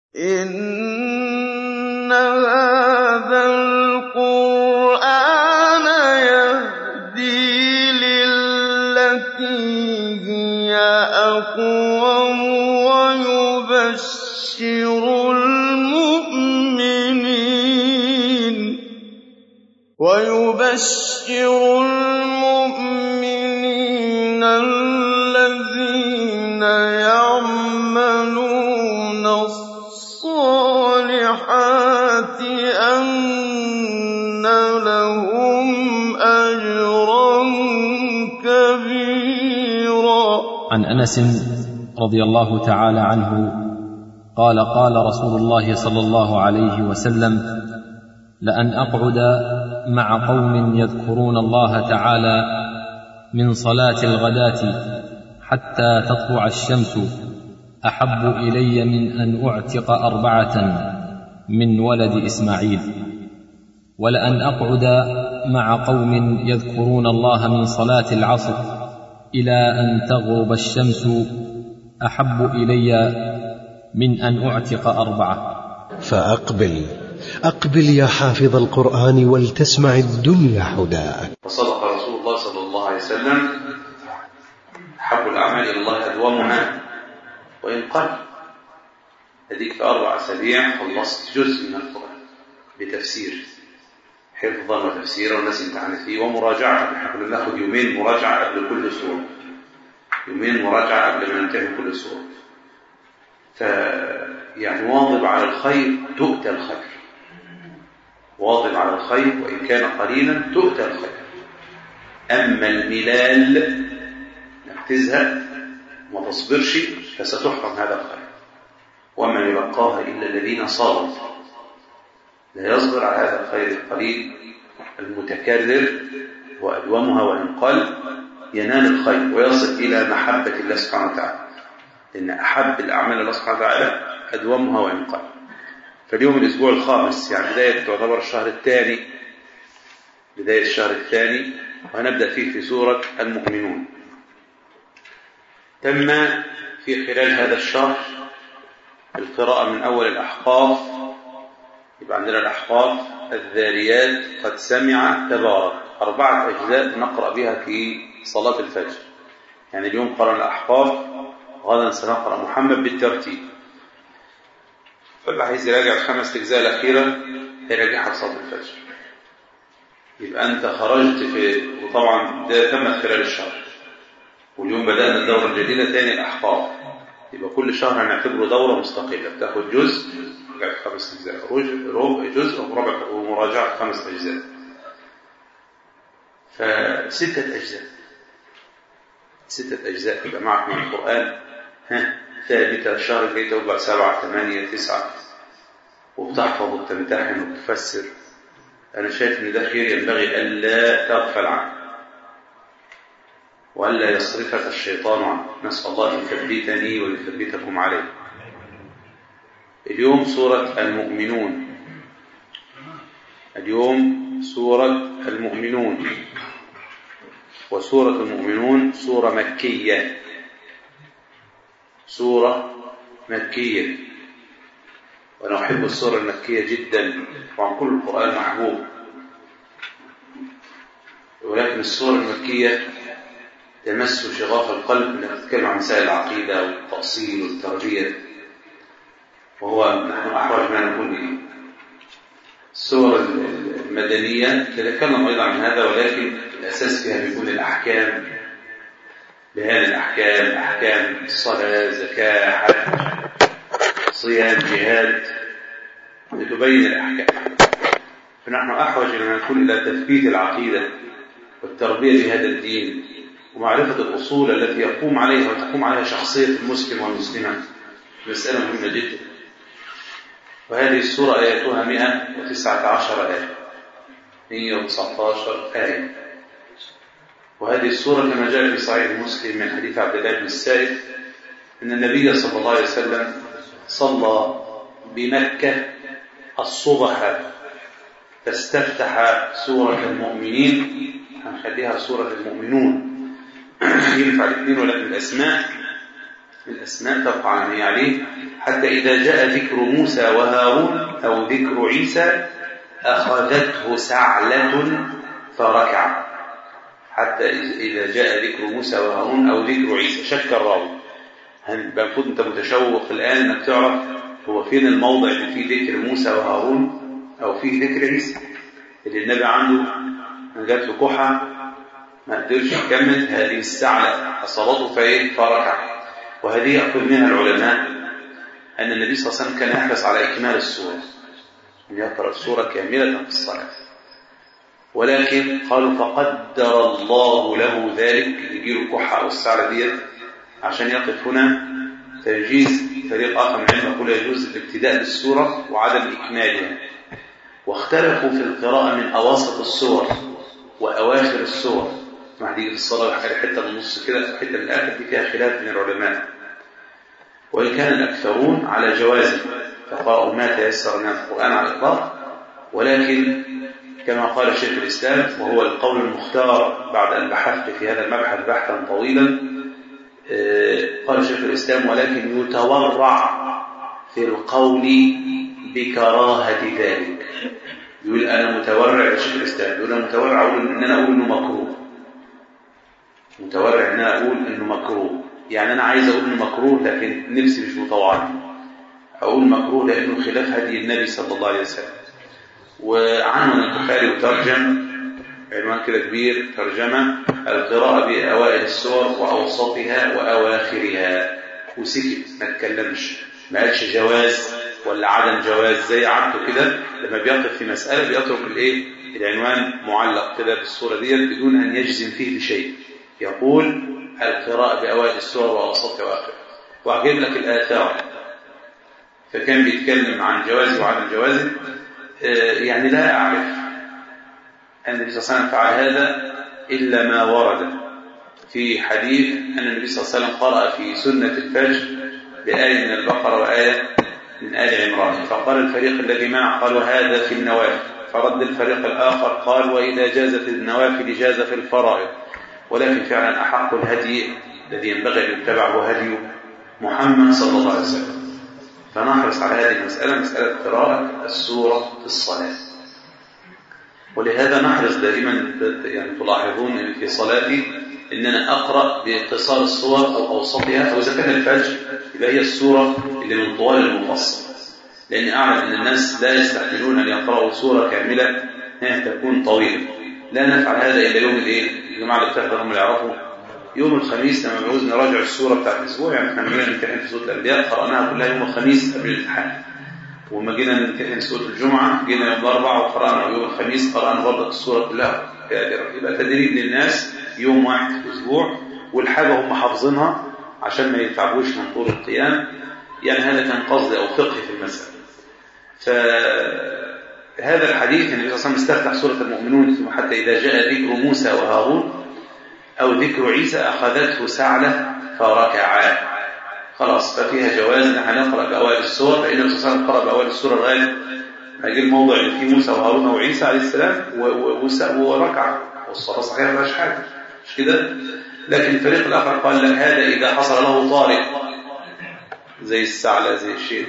إِنَّ هَٰذَا الْقُرْآنَ يَهْدِي لِلَّتِي هِيَ أَقْوَمُ وَيُبَشِّرُ الْمُؤْمِنِينَ الَّذِينَ يَعْمَلُونَ الصَّالِحَاتِ أَنَّ لَهُمْ أَجْرًا كَبِيرًا عن انس رضي الله تعالى عنه قال قال رسول الله صلى الله عليه وسلم لان اقعد مع قوم يذكرون الله تعالى من صلاه الغداه حتى تطلع الشمس احب الي من ان اعتق اربعه من ولد اسماعيل ولان اقعد مع قوم يذكرون الله من صلاه العصر الى ان تغرب الشمس احب الي من ان اعتق اربعه فأقبل أقبل يا حافظ القرآن ولتسمع الدنيا حداك وصدق رسول الله صلى الله عليه وسلم أحب الأعمال إلى الله أدومها وإن قل هذيك في أربع أسابيع خلصت جزء من القرآن بتفسير حفظا وتفسيرا والناس امتحنت فيه ومراجعة احنا كنا بناخد يومين مراجعة قبل كل سورة يومين مراجعة قبل ما ننتهي كل سورة ف يعني واظب على الخير تؤتى الخير واظب على الخير وإن كان قليلا تؤتى الخير أما الملال انك تزهق وما تصبرش فستحرم هذا الخير وما يلقاها إلا الذين صبروا لا يصبر على هذا الخير القليل المتكرر وأدومها وإن قل ينال الخير ويصل إلى محبة الله سبحانه وتعالى لأن أحب الأعمال الله سبحانه وتعالى أدومها وإن قل فاليوم الأسبوع الخامس يعني بداية تعتبر الشهر الثاني بداية الشهر الثاني وهنبدأ فيه في سورة المؤمنون تم في خلال هذا الشهر القراءة من أول الأحقاف يبقى عندنا الأحقاف الذاريات قد سمع تبارك أربعة أجزاء نقرأ بها في صلاة الفجر يعني اليوم قرأنا الأحقاف غدا سنقرأ محمد بالترتيب فاللي عايز يراجع الخمس أجزاء الأخيرة يراجعها في صلاة الفجر يبقى أنت خرجت في وطبعا ده تمت خلال الشهر واليوم بدأنا الدورة الجديدة تاني الأحقاف يبقى كل شهر هنعتبره دورة مستقلة بتاخد جزء رجعت خمس أجزاء ربع جزء وربع ومراجعة خمس أجزاء فستة أجزاء ستة أجزاء يبقى معك من القرآن ها ثابتة الشهر الجاي تبقى سبعة ثمانية تسعة وبتحفظ وبتمتحن وبتفسر أنا شايف إن ده خير ينبغي ألا تغفل عنه وألا يصرفك الشيطان عنه نسأل الله أن يثبتني ويثبتكم عليه اليوم سورة المؤمنون اليوم سورة المؤمنون وسورة المؤمنون سورة مكية سورة مكية وأنا أحب السورة المكية جدا وعن كل القرآن محبوب ولكن السورة المكية تمس شغاف القلب انها تتكلم عن مسائل العقيدة والتأصيل والتربية وهو نحن أحوج ما نكون به السور المدنية تتكلم أيضا عن هذا ولكن الأساس فيها بيكون الأحكام بيان الأحكام أحكام الصلاة زكاة حج صيام جهاد لتبين الأحكام فنحن أحوج إلى أن نكون إلى تثبيت العقيدة والتربية لهذا الدين ومعرفة الأصول التي يقوم عليها وتقوم عليها شخصية المسلم والمسلمة مسألة مهمة جدا وهذه السورة آياتها 119 آية 119 آية وهذه السورة كما جاء في صحيح مسلم من حديث عبد الله بن السائب أن النبي صلى الله عليه وسلم صلى بمكة الصبح فاستفتح سورة المؤمنين هنخليها سورة المؤمنون ينفع الاثنين ولكن الأسماء الأسماء تبقى على ما هي عليه حتى إذا جاء ذكر موسى وهارون أو ذكر عيسى أخذته سعلة فركع حتى إذا جاء ذكر موسى وهارون أو ذكر عيسى شك الراوي المفروض أنت متشوق الآن أنك تعرف هو فين الموضع اللي فيه ذكر موسى وهارون أو فيه ذكر عيسى اللي النبي عنده جات له كحة ما قدرش يكمل هذه السعلة أصابته فإيه فركع وهذه يأخذ منها العلماء أن النبي صلى الله عليه وسلم كان يحرص على إكمال السورة أن يقرأ السورة كاملة في الصلاة ولكن قالوا فقدر الله له ذلك يجيله الكحة أو السعلة ديت عشان يقف هنا فيجيز فريق آخر من العلم يقول يجوز الابتداء بالسورة وعدم إكمالها واختلفوا في القراءة من أواسط السور وأواخر السور مع دي في الصلاة حتة من النص كده حتة من الآخر دي فيها خلاف من العلماء وإن كان الأكثرون على جوازه فقرأوا ما تيسر من القرآن على الإطلاق ولكن كما قال شيخ الإسلام وهو القول المختار بعد أن بحثت في هذا المبحث بحثا طويلا قال شيخ الإسلام ولكن يتورع في القول بكراهة ذلك يقول أنا متورع يا شيخ الإسلام يقول أنا متورع أقول إن أنا أقول إنه مكروه متورع إن أنا أقول إنه مكروه يعني أنا عايز أقول إنه مكروه لكن نفسي مش مطوعني أقول مكروه لأنه خلاف هدي النبي صلى الله عليه وسلم وعنه البخاري وترجم عنوان كده كبير ترجمة القراءة بأوائل السور وأوسطها وأواخرها وسكت ما تكلمش ما قالش جواز ولا عدم جواز زي عادته كده لما بيقف في مسألة بيترك الايه العنوان معلق كده بالصورة دي بدون أن يجزم فيه بشيء يقول القراءة بأوائل السور وأوسطها وآخرها وأجيب لك الآثار فكان بيتكلم عن جواز وعدم جواز يعني لا أعرف أن النبي صلى الله عليه وسلم فعل هذا إلا ما ورد في حديث أن النبي صلى الله عليه وسلم قرأ في سنة الفجر بآية من البقرة وآية من آل عمران فقال الفريق الذي معه قالوا هذا في النوافل فرد الفريق الآخر قال وإذا جاز في النوافل جاز في الفرائض ولكن فعلا أحق الهدي الذي ينبغي أن يتبع هو هدي محمد صلى الله عليه وسلم فنحرص على هذه المسألة مسألة قراءة السورة في الصلاة ولهذا نحرص دائما يعني تلاحظون ان في صلاتي ان انا اقرا باختصار الصور او اوسطها او اذا كان الفجر يبقى هي السوره اللي من طوال المفصل لان اعلم ان الناس لا يستحملون ان يقراوا سوره كامله تكون طويله لا نفعل هذا الا يوم الايه الجماعه اللي بتحضر هم اللي يعرفوا يوم الخميس لما بنعوز نراجع السوره بتاعت الاسبوع يعني احنا عملنا نمتحن في سوره الانبياء قراناها كلها يوم الخميس قبل الامتحان وما جينا نمتحن سوره الجمعه جينا يوم الاربعاء وقرانا يوم الخميس قرانا برضه السوره كلها يبقى تدريب للناس يوم واحد في الاسبوع والحاجه هم حافظينها عشان ما يتعبوش من طول القيام يعني هذا كان قصدي او فقه في المساله فهذا الحديث النبي صلى الله عليه وسلم استفتح سوره المؤمنون ثم حتى اذا جاء ذكر موسى وهارون او ذكر عيسى اخذته سعله فركعا خلاص ففيها جواز ان احنا نقرا باوائل السور فان النبي صلى الله عليه وسلم قرا باوائل السور لغايه ما جه الموضع اللي فيه موسى وهارون وعيسى عليه السلام وركع والصلاه صحيحه ما فيهاش حاجه مش كده لكن الفريق الاخر قال لك هذا اذا حصل له طارئ زي السعلة زي الشيء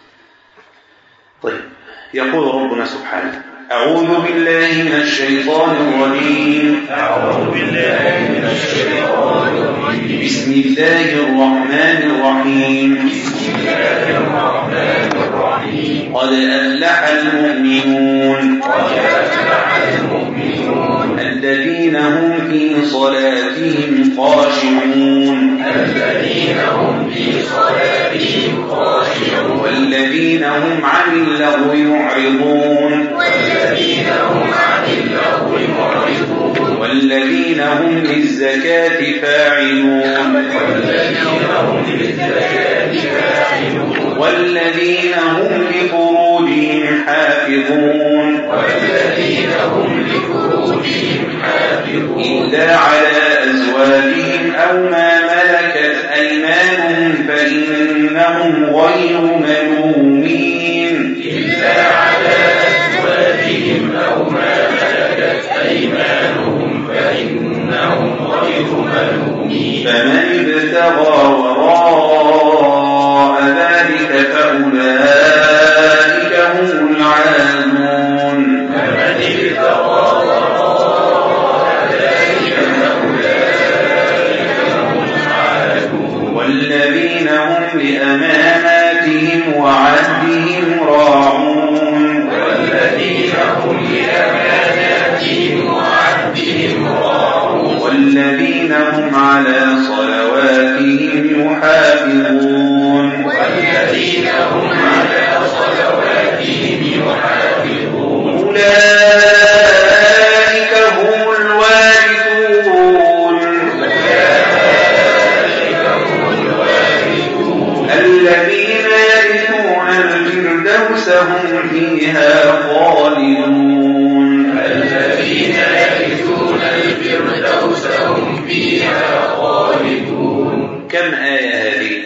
طيب يقول ربنا سبحانه أعوذ بالله من الشيطان الرجيم أعوذ بالله من الشيطان الرجيم بسم الله الرحمن الرحيم بسم الله الرحمن الرحيم قد أفلح المؤمنون قد أفلح المؤمنون الذين هم في صلاتهم خاشعون الذين هم في صلاتهم خاشعون والذين هم عن اللغو يعرضون والذين هم عن اللغو معرضون والذين هم للزكاة فاعلون والذين هم للزكاة فاعلون والذين هم لفروجهم حافظون والذين هم لفروجهم حافظون إلا على أزواجهم أو ما ملكت أيمانهم فإنهم غير ملومين إلا على أزواجهم أو ما ملكت أيمانهم فإنهم غير ملومين فمن ابتغى وراء هم على صلواتهم يحافظون والذين هم على صلواتهم يحافظون أولئك هم الوارثون الذين يرثون الفردوس هم فيها خالدون الذين يرثون الفردوس هم فيها خالدون كم آية هذه؟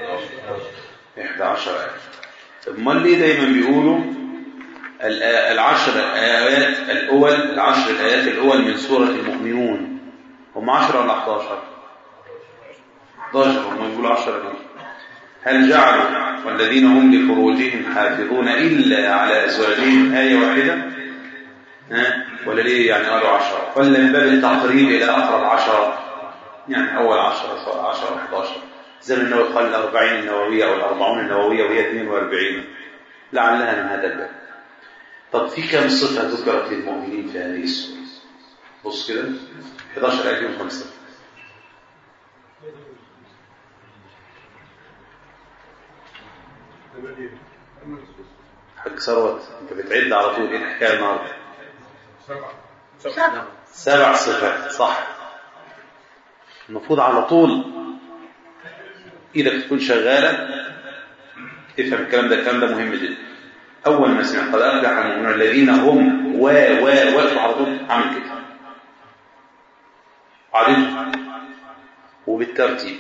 11 آية امال ليه دايما بيقولوا الآ- العشر الآيات الأول العشر الآيات الأول من سورة المؤمنون هم 10 ولا 11 11 هم يقولوا 10 ليه هل جعلوا والذين هم لفروجهم حافظون إلا على أزواجهم آية واحدة ها ولا ليه يعني قالوا 10 ولا من باب التقريب إلى أقرب 10 يعني أول 10 10 11 زي ما النووي قال الأربعين النووية أو الأربعون النووية وهي 42 لعلها من هذا الباب طب في كم صفة ذكرت للمؤمنين في هذه السورة بص كده 11 آية فيهم خمسة حق ثروت انت بتعد على طول ايه الحكايه النهارده سبع صفات صح المفروض على طول ايدك تكون شغاله افهم الكلام ده الكلام ده مهم جدا اول ما سمع قد افلح المؤمنون الذين هم و و و على طول عامل كده عدد وبالترتيب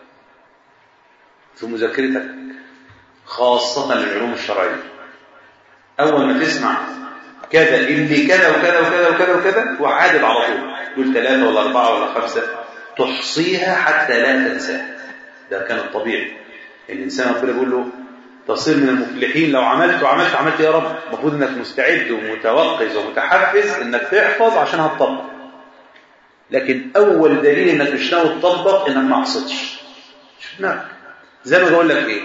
في مذاكرتك خاصة للعلوم الشرعية أول ما تسمع كذا اللي كذا وكذا وكذا وكذا وكذا وعادل على طول قول ثلاثة ولا أربعة ولا خمسة تحصيها حتى لا تنساها ده كان الطبيعي الإنسان ربنا بيقول له تصير من المفلحين لو عملت وعملت عملت يا رب المفروض انك مستعد ومتوقظ ومتحفز انك تحفظ عشان هتطبق لكن اول دليل انك مش ناوي تطبق انك ما عصيتش مش في دماغك زي ما بقول لك ايه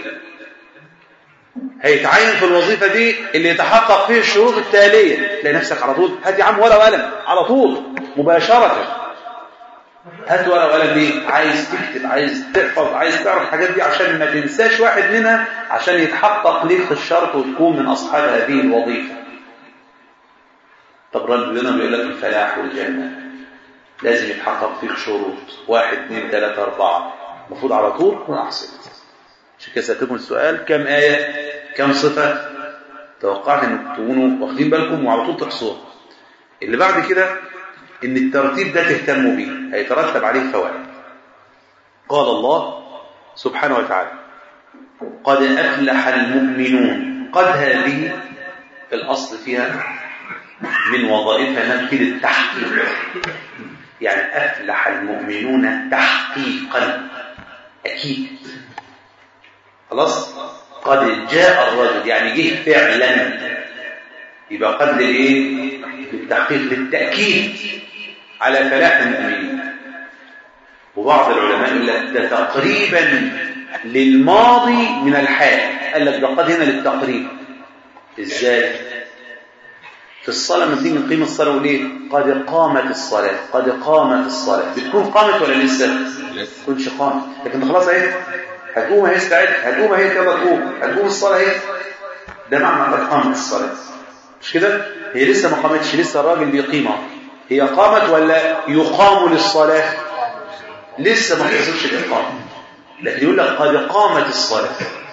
هيتعين في الوظيفه دي اللي يتحقق فيه الشروط التاليه تلاقي نفسك على طول هات يا عم ورقه وقلم على طول مباشره هات ورقه وقلم دي عايز تكتب عايز تحفظ عايز تعرف الحاجات دي عشان ما تنساش واحد منها عشان يتحقق ليك الشرط وتكون من اصحاب هذه الوظيفه طب ربنا بيقول لك الفلاح والجنه لازم يتحقق فيك شروط واحد اثنين ثلاثة أربعة المفروض على طول تكون أحسن عشان كده سألتكم السؤال كم آية كم صفة توقعت أن تكونوا واخدين بالكم وعلى طول تحصوها اللي بعد كده ان الترتيب ده تهتموا بيه هيترتب عليه فوائد قال الله سبحانه وتعالى قد أفلح المؤمنون قد هذه في الأصل فيها من وظائفها نفذ التحقيق يعني أفلح المؤمنون تحقيقا أكيد خلاص قد جاء الرجل يعني جه فعلا يبقى قد لإيه للتحقيق للتأكيد على فلاح المؤمنين وبعض العلماء يقول لك ده تقريبا للماضي من الحال قال لك ده قد هنا للتقريب ازاي في الصلاة لما تيجي نقيم الصلاة وليه قد قامت الصلاة قد قامت الصلاة بتكون قامت ولا لسه تكونش قامت لكن خلاص اهي هتقوم اهي استعد هتقوم اهي يلا تقوم هتقوم الصلاة اهي ده معنى قد قامت الصلاة مش كده هي لسه ما قامتش لسه الراجل بيقيمها هي قامت ولا يقام للصلاة لسه ما حصلش الإقامة لكن يقول لك قد قامت الصلاة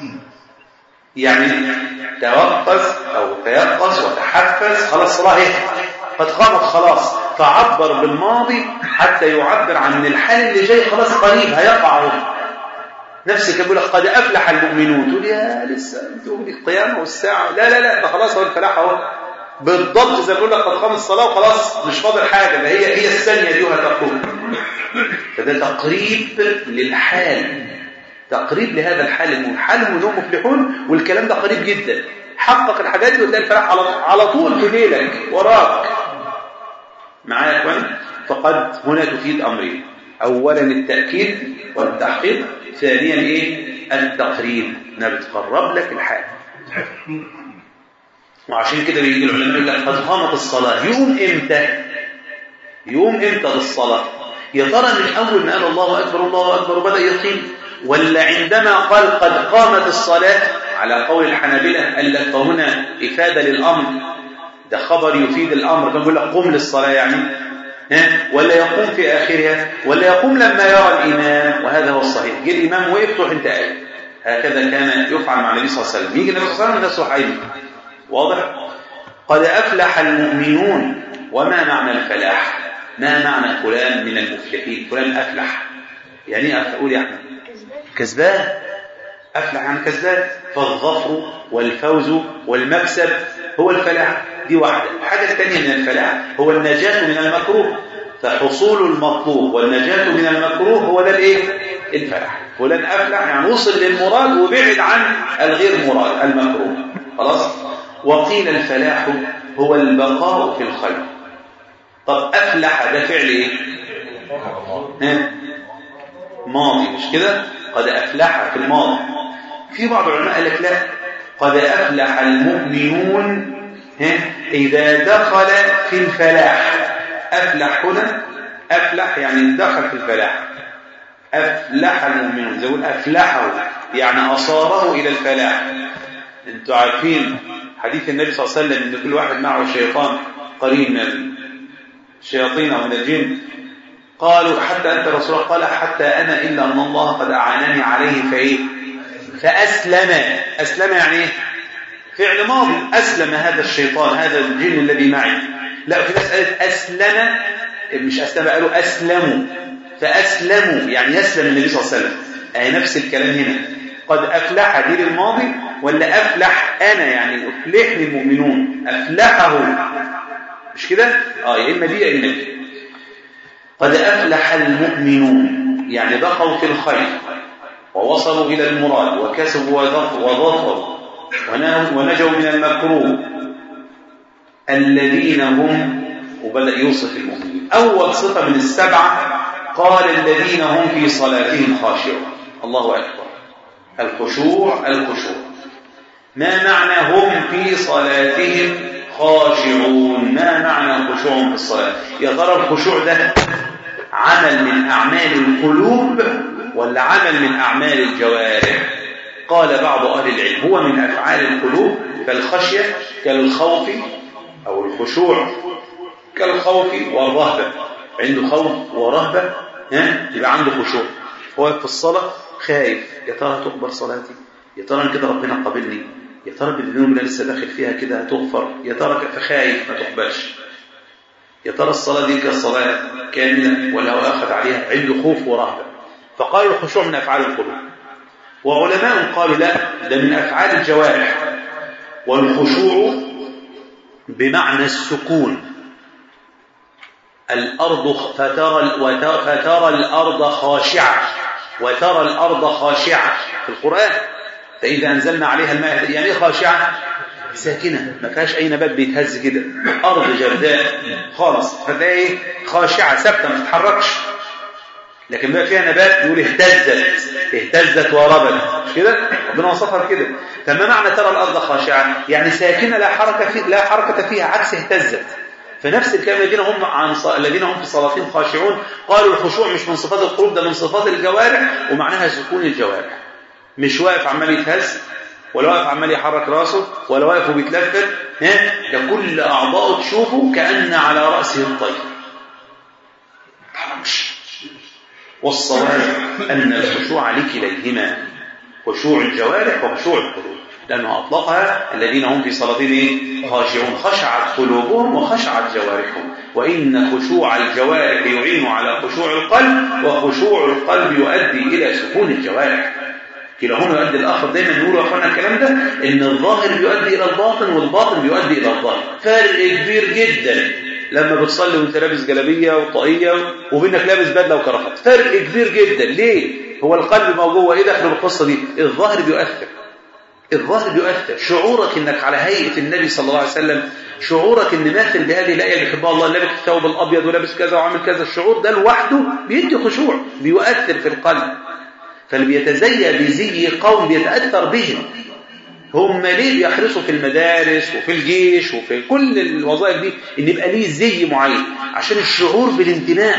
يعني توقف أو تيقظ وتحفز خلاص الصلاة ايه قد قامت خلاص فعبر بالماضي حتى يعبر عن الحال اللي جاي خلاص قريب هيقع اهو نفس كده بيقول لك قد افلح المؤمنون تقول يا لسه تقول القيامه والساعه لا لا لا ده خلاص هو الفلاح اهو بالضبط زي ما بيقول لك قد قام الصلاه وخلاص مش فاضل حاجه ده هي هي الثانيه دي وهتقوم فده تقريب للحال تقريب لهذا الحال انهم حالهم انهم مفلحون والكلام ده قريب جدا حقق الحاجات دي وتلاقي الفلاح على على طول في ليلك وراك معايا يا اخوان فقد هنا تفيد امرين اولا التاكيد والتحقيق ثانيا ايه التقريب انها بتقرب لك الحال وعشان كده بيجي العلماء يقول لك قد قامت الصلاه يوم امتى يوم امتى للصلاه يا ترى من أول ما قال الله أكبر الله أكبر وبدأ يقيم ولا عندما قال قد قامت الصلاة على قول الحنابلة قال لك فهنا إفادة للأمر ده خبر يفيد الأمر كان بيقول لك قم للصلاة يعني ها ولا يقوم في آخرها ولا يقوم لما يرى الإمام وهذا هو الصحيح جه الإمام وقف تروح أنت قايم هكذا كان يفعل مع النبي صلى الله عليه وسلم يجي النبي صلى الله عليه وسلم نفسه حي واضح قد أفلح المؤمنون وما معنى الفلاح ما معنى فلان من المفلحين فلان أفلح يعني ايه أقول يا أحمد كسبان أفلح عن كسبان فالظفر والفوز والمكسب هو الفلاح دي واحدة الحاجة الثانية من الفلاح هو النجاة من المكروه فحصول المطلوب والنجاة من المكروه هو ده الايه الفلاح فلان أفلح يعني وصل للمراد وبعد عن الغير مراد المكروه خلاص وقيل الفلاح هو البقاء في الخير طب أفلح ده فعل ايه ها؟ ماضي مش كده قد أفلح في الماضي في بعض العلماء قال لك لا قد أفلح المؤمنون ها؟ إذا دخل في الفلاح أفلح هنا أفلح يعني دخل في الفلاح أفلح المؤمنون زي يقول أفلحه يعني أصاره إلى الفلاح أنتوا عارفين حديث النبي صلى الله عليه وسلم أن كل واحد معه شيطان قريب من الشياطين أو من الجن قالوا حتى أنت رسول الله قال حتى أنا إلا أن الله قد أعانني عليه فإيه فأسلم أسلم يعني إيه فعل ماضي أسلم هذا الشيطان هذا الجن الذي معي لا في ناس قالت أسلم مش أسلم قالوا أسلموا فأسلموا يعني يسلم النبي صلى الله عليه وسلم أي نفس الكلام هنا قد أفلح دي الماضي ولا أفلح أنا يعني أفلحني المؤمنون أفلحه مش كده؟ آه يا إما دي يا إما دي قد أفلح المؤمنون يعني بقوا في الخير ووصلوا إلى المراد وكسبوا وظفروا ونجوا من المكروه الذين هم وبدأ يوصف المؤمنين أول صفة من السبعة قال الذين هم في صلاتهم خاشعون الله أكبر الخشوع الخشوع ما معنى هم في صلاتهم خاشعون ما معنى خشوعهم في الصلاة يا ترى الخشوع ده عمل من أعمال القلوب ولا عمل من أعمال الجوارح قال بعض أهل العلم هو من أفعال القلوب فالخشية كالخوف أو الخشوع كالخوف والرهبة عنده خوف ورهبة ها يبقى عنده خشوع هو في الصلاة خايف يا ترى تقبل صلاتي يا ترى كده ربنا قابلني يا ترى بالذنوب اللي لسه داخل فيها كده هتغفر يا ترى فخايف ما تقبلش يا ترى الصلاة دي كالصلاة كاملة ولا هو أخذ عليها عنده خوف ورهبة فقالوا الخشوع من أفعال القلوب وعلماء قالوا لا ده من أفعال الجوارح والخشوع بمعنى السكون الأرض فترى, فترى الأرض خاشعة وترى الأرض خاشعة في القرآن فإذا أنزلنا عليها الماء يعني خاشعة ساكنة ما فيهاش أي نبات بيتهز كده أرض جرداء خالص فده إيه خاشعة ثابتة ما تتحركش لكن بقى فيها نبات يقول اهتزت اهتزت وربت مش كده ربنا وصفها كده فما معنى ترى الأرض خاشعة يعني ساكنة لا حركة في لا حركة فيها عكس اهتزت فنفس الكلام الذين هم عن ص... الذين هم في صلاتهم خاشعون قالوا الخشوع مش من صفات القلوب ده من صفات الجوارح ومعناها سكون الجوارح مش واقف عمال يتهز ولا واقف عمال يحرك راسه ولا واقف وبيتلفت ها ده كل اعضائه تشوفه كان على راسه الطير والصواب ان الخشوع لكليهما خشوع الجوارح وخشوع القلوب لأنه أطلقها الذين هم في صلاتهم خاشعون خشعت قلوبهم وخشعت جوارحهم وإن خشوع الجوارح يعين على خشوع القلب وخشوع القلب يؤدي إلى سكون الجوارح كلاهما يؤدي الآخر دايما نقول يا أخوانا الكلام ده إن الظاهر بيؤدي إلى الباطن والباطن بيؤدي إلى الظاهر فرق كبير جدا لما بتصلي وانت لابس جلابيه وطاقيه وبينك لابس بدله وكرافات فرق كبير جدا ليه هو القلب موجود ايه داخل بالقصه دي الظاهر بيؤثر الظاهر بيؤثر شعورك انك على هيئه النبي صلى الله عليه وسلم شعورك ان ماثل بهذه الايه اللي بيحبها الله لابس الثوب الابيض ولابس كذا وعامل كذا الشعور ده لوحده بيدي خشوع بيؤثر في القلب فاللي بيتزيى بزي قوم بيتاثر بهم هم ليه بيحرصوا في المدارس وفي الجيش وفي كل الوظائف دي ان يبقى ليه زي معين عشان الشعور بالانتماء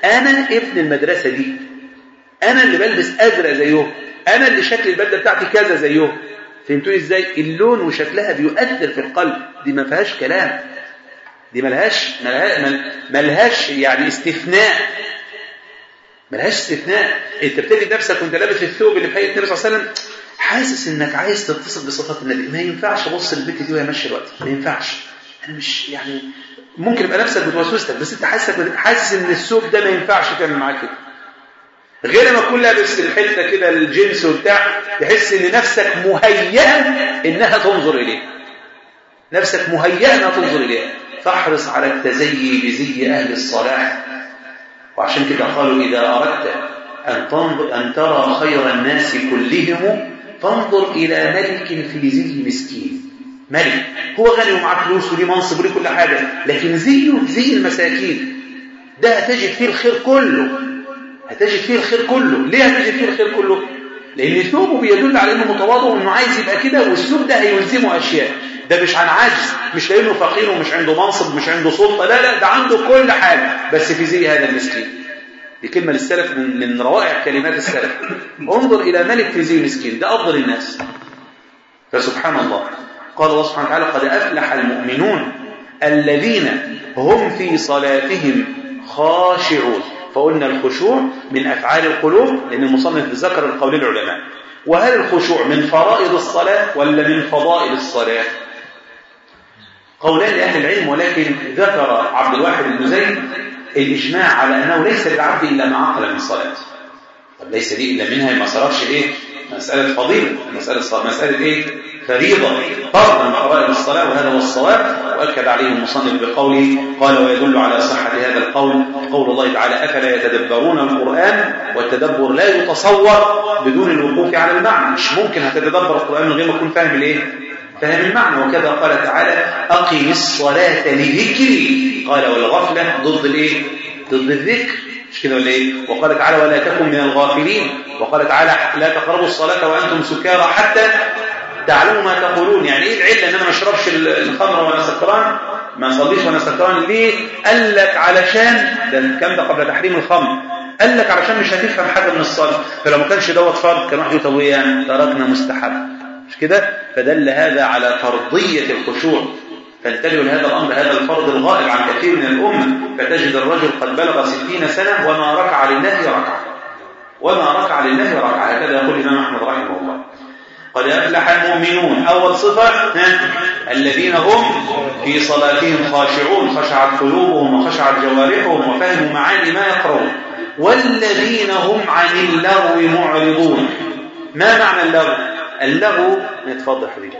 انا ابن المدرسه دي انا اللي بلبس ازرق زيهم انا اللي شكل البدله بتاعتي كذا زيهم فهمتوني ازاي اللون وشكلها بيؤثر في القلب دي ما فيهاش كلام دي ملهاش ملهاش, ملهاش يعني استثناء ملهاش استثناء انت بتجد نفسك وانت لابس الثوب اللي في هيئه النبي صلى الله عليه وسلم حاسس انك عايز تتصل بصفات النبي ما ينفعش ابص البيت دي وهي ماشيه الوقت ما ينفعش انا مش يعني ممكن يبقى نفسك بتوسوس لك بس انت حاسس حاسس ان الثوب ده ما ينفعش تعمل معاه كده غير ما تكون لابس الحته كده الجنس وبتاع تحس ان نفسك مهيئه انها تنظر اليه نفسك مهيئه انها تنظر اليه فاحرص على التزيي بزي اهل الصلاح وعشان كده قالوا اذا اردت ان تنظر ان ترى خير الناس كلهم فانظر الى ملك في زي مسكين ملك هو غني ومعاه فلوس وليه منصب وليه كل حاجه لكن زيه زي المساكين ده هتجد فيه الخير كله هتجد فيه الخير كله ليه هتجد فيه الخير كله لان ثوبه بيدل على انه متواضع وانه عايز يبقى كده والثوب ده هيلزمه اشياء ده مش عن عجز مش لانه فقير ومش عنده منصب مش عنده سلطه لا لا ده عنده كل حاجه بس في زي هذا المسكين دي كلمه للسلف من, من روائع كلمات السلف انظر الى ملك في زي مسكين ده افضل الناس فسبحان الله قال الله سبحانه وتعالى قد افلح المؤمنون الذين هم في صلاتهم خاشعون فقلنا الخشوع من أفعال القلوب لأن المصنف ذكر القول العلماء وهل الخشوع من فرائض الصلاة ولا من فضائل الصلاة قولان لأهل العلم ولكن ذكر عبد الواحد بن زيد الإجماع على أنه ليس للعبد إلا ما عقل من صلاة طب ليس دي إلا منها ما صرفش إيه مسألة فضيلة مسألة صلاة مسألة إيه فريضة فرض من فرائض الصلاة وهذا هو الصواب وأكد عليه المصنف بقوله قال ويدل على صحة هذا القول قول الله تعالى أفلا يتدبرون القرآن والتدبر لا يتصور بدون الوقوف على المعنى مش ممكن هتتدبر القرآن من غير ما تكون فاهم الإيه فهم المعنى وكذا قال تعالى أقم الصلاة لذكري قال والغفلة ضد الإيه ضد الذكر مش كده ولا ايه وقال تعالى ولا تكن من الغافلين وقال تعالى لا تقربوا الصلاة وأنتم سكارى حتى تعلموا ما تقولون يعني ايه العله ان انا ما اشربش الخمر وانا سكران ما اصليش وانا سكران ليه قال لك علشان ده الكلام ده قبل تحريم الخمر قال لك علشان مش هتفهم حاجه من الصلاه فلو ما كانش دوت فرض كان واحد يقول طب يعني تركنا مستحب مش كده فدل هذا على فرضيه الخشوع فانتبهوا لهذا الامر هذا الفرض الغائب عن كثير من الامه فتجد الرجل قد بلغ ستين سنه وما ركع لله ركعه وما ركع لله ركعه هكذا يقول الامام احمد رحمه الله قد أفلح المؤمنون أول صفة الذين هم في صلاتهم خاشعون خشعت قلوبهم وخشعت جوارحهم وفهموا معاني ما يقرؤون والذين هم عن اللغو معرضون ما معنى اللغو اللغو نتفضل حبيبي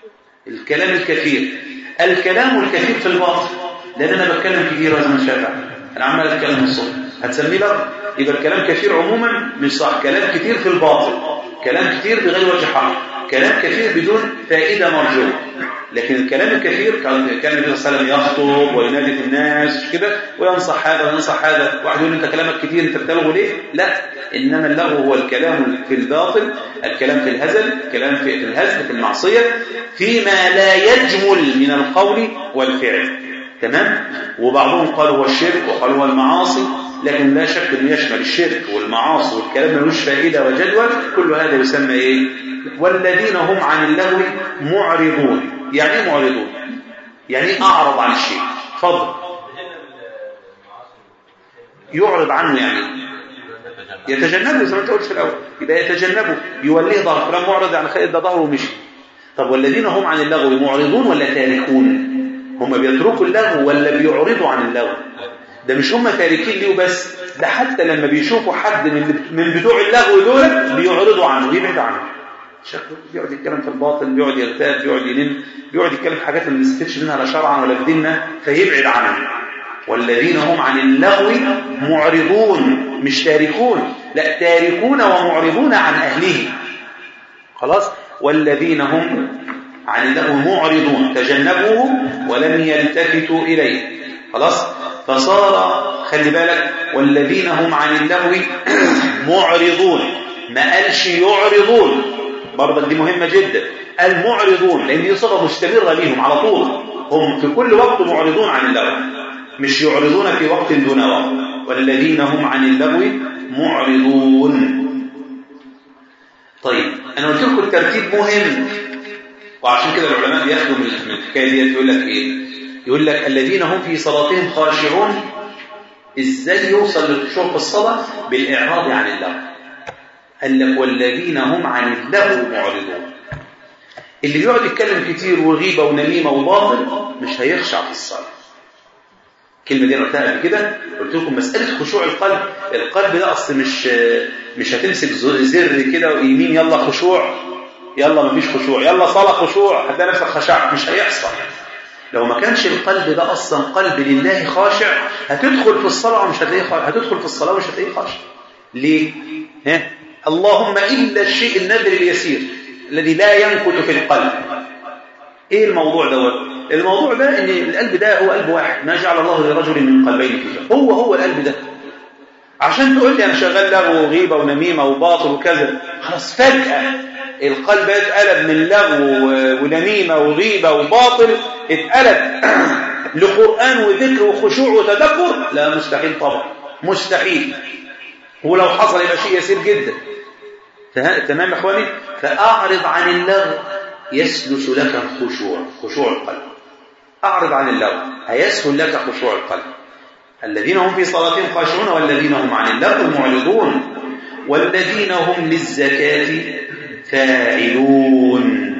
الكلام الكثير الكلام الكثير في الباطل لأن أنا بتكلم كثير لازم الشافع أنا عمال أتكلم الصبح هتسميه لغو يبقى الكلام كثير عموما مش صح كلام كثير في الباطل كلام كثير بغير وجه حق كلام كثير بدون فائدة مرجوة لكن الكلام الكثير كان كان النبي صلى الله عليه وسلم يخطب وينادي في الناس كده وينصح هذا وينصح هذا واحد يقول انت كلامك كثير انت بتلغو ليه لا انما اللغو هو الكلام في الباطل الكلام في الهزل الكلام في الهزل في المعصية فيما لا يجمل من القول والفعل تمام وبعضهم قال هو الشرك وقال هو المعاصي لكن لا شك انه يشمل الشرك والمعاصي والكلام ملوش فائده وجدوى كل هذا يسمى ايه والذين هم عن اللغو معرضون يعني ايه معرضون يعني ايه اعرض عن الشيء اتفضل يعرض عنه يعني يتجنبه زي ما انت قلت في الاول يبقى يتجنبه يوليه ظهره فلان معرض عن خير ده ظهره ومشي طب والذين هم عن اللغو معرضون ولا تاركون هم بيتركوا اللغو ولا بيعرضوا عن اللغو ده مش هم تاركين ليه وبس ده حتى لما بيشوفوا حد من من بتوع اللغو دول بيعرضوا عنه بيبعد عنه شكله بيقعد يتكلم في الباطل بيقعد يغتاب بيقعد ينم بيقعد يتكلم في حاجات اللي ما بيستفدش منها لا شرعا ولا في ديننا فيبعد عنه والذين هم عن اللغو معرضون مش تاركون لا تاركون ومعرضون عن اهله خلاص والذين هم عن اللغو معرضون تجنبوه ولم يلتفتوا اليه خلاص فصار خلي بالك والذين هم عن اللغو معرضون ما قالش يعرضون برضه دي مهمة جدا المعرضون لأن دي صفة مستمرة ليهم على طول هم في كل وقت معرضون عن اللغو مش يعرضون في وقت دون وقت والذين هم عن اللغو معرضون طيب انا قلت لكم الترتيب مهم وعشان كده العلماء بياخدوا من من الحكايه دي يقول لك ايه يقول لك الذين هم في صلاتهم خاشعون ازاي يوصل للخشوع في الصلاه بالاعراض عن اللغو قال لك والذين هم عن اللغو معرضون اللي بيقعد يتكلم كتير وغيبه ونميمه وباطل مش هيخشع في الصلاه الكلمه دي انا قلتها قبل كده قلت لكم مساله خشوع القلب القلب ده اصل مش مش هتمسك زر كده ويمين يلا خشوع يلا مفيش خشوع يلا صلاه خشوع هتلاقي نفسك خشعت مش هيحصل لو ما كانش القلب ده اصلا قلب لله خاشع هتدخل في الصلاه ومش هتلاقيه خاشع هتدخل في الصلاه ومش هتلاقيه خاشع ليه ها اللهم الا الشيء النادر اليسير الذي لا ينكت في القلب ايه الموضوع دوت الموضوع ده ان القلب ده هو قلب واحد ما جعل الله لرجل من قلبين في جوف هو هو القلب ده عشان تقول لي انا شغال لغو وغيبه ونميمه وباطل وكذا خلاص فجاه القلب اتقلب من لغو ونميمه وغيبه وباطل اتقلب لقران وذكر وخشوع وتدبر لا مستحيل طبعا مستحيل ولو حصل يبقى شيء يسير جدا تمام يا اخواني فاعرض عن اللغو يسلس لك الخشوع خشوع القلب أعرض عن اللغو هيسهل لك خشوع القلب الذين هم في صلاتهم خاشعون والذين هم عن اللغو معرضون والذين هم للزكاة فاعلون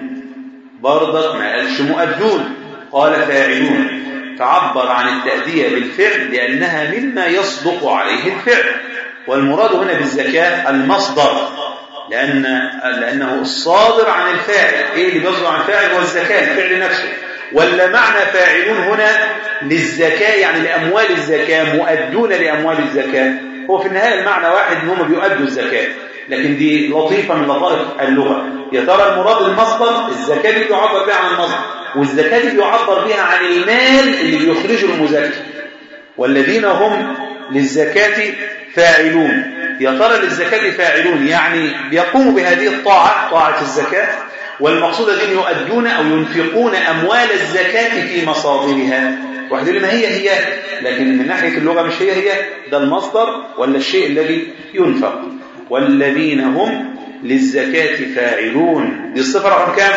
برضك ما قالش مؤدون قال فاعلون فعبر عن التأدية بالفعل لأنها مما يصدق عليه الفعل والمراد هنا بالزكاة المصدر لأن لأنه الصادر عن الفاعل إيه اللي بيصدر عن الفاعل هو الزكاة الفعل نفسه ولا معنى فاعلون هنا للزكاة يعني لأموال الزكاة مؤدون لأموال الزكاة هو في النهاية المعنى واحد إن هم بيؤدوا الزكاة لكن دي لطيفة من لطائف اللغة يا ترى المراد المصدر الزكاة دي بيعبر بها عن المصدر والزكاة دي بيعبر بها عن المال اللي بيخرجه المزكي والذين هم للزكاة فاعلون يا ترى للزكاة فاعلون يعني بيقوموا بهذه الطاعة طاعة الزكاة والمقصود أن يؤدون أو ينفقون أموال الزكاة في مصادرها واحد يقول ما هي هي لكن من ناحية اللغة مش هي هي ده المصدر ولا الشيء الذي ينفق والذين هم للزكاة فاعلون دي الصفة رقم كام؟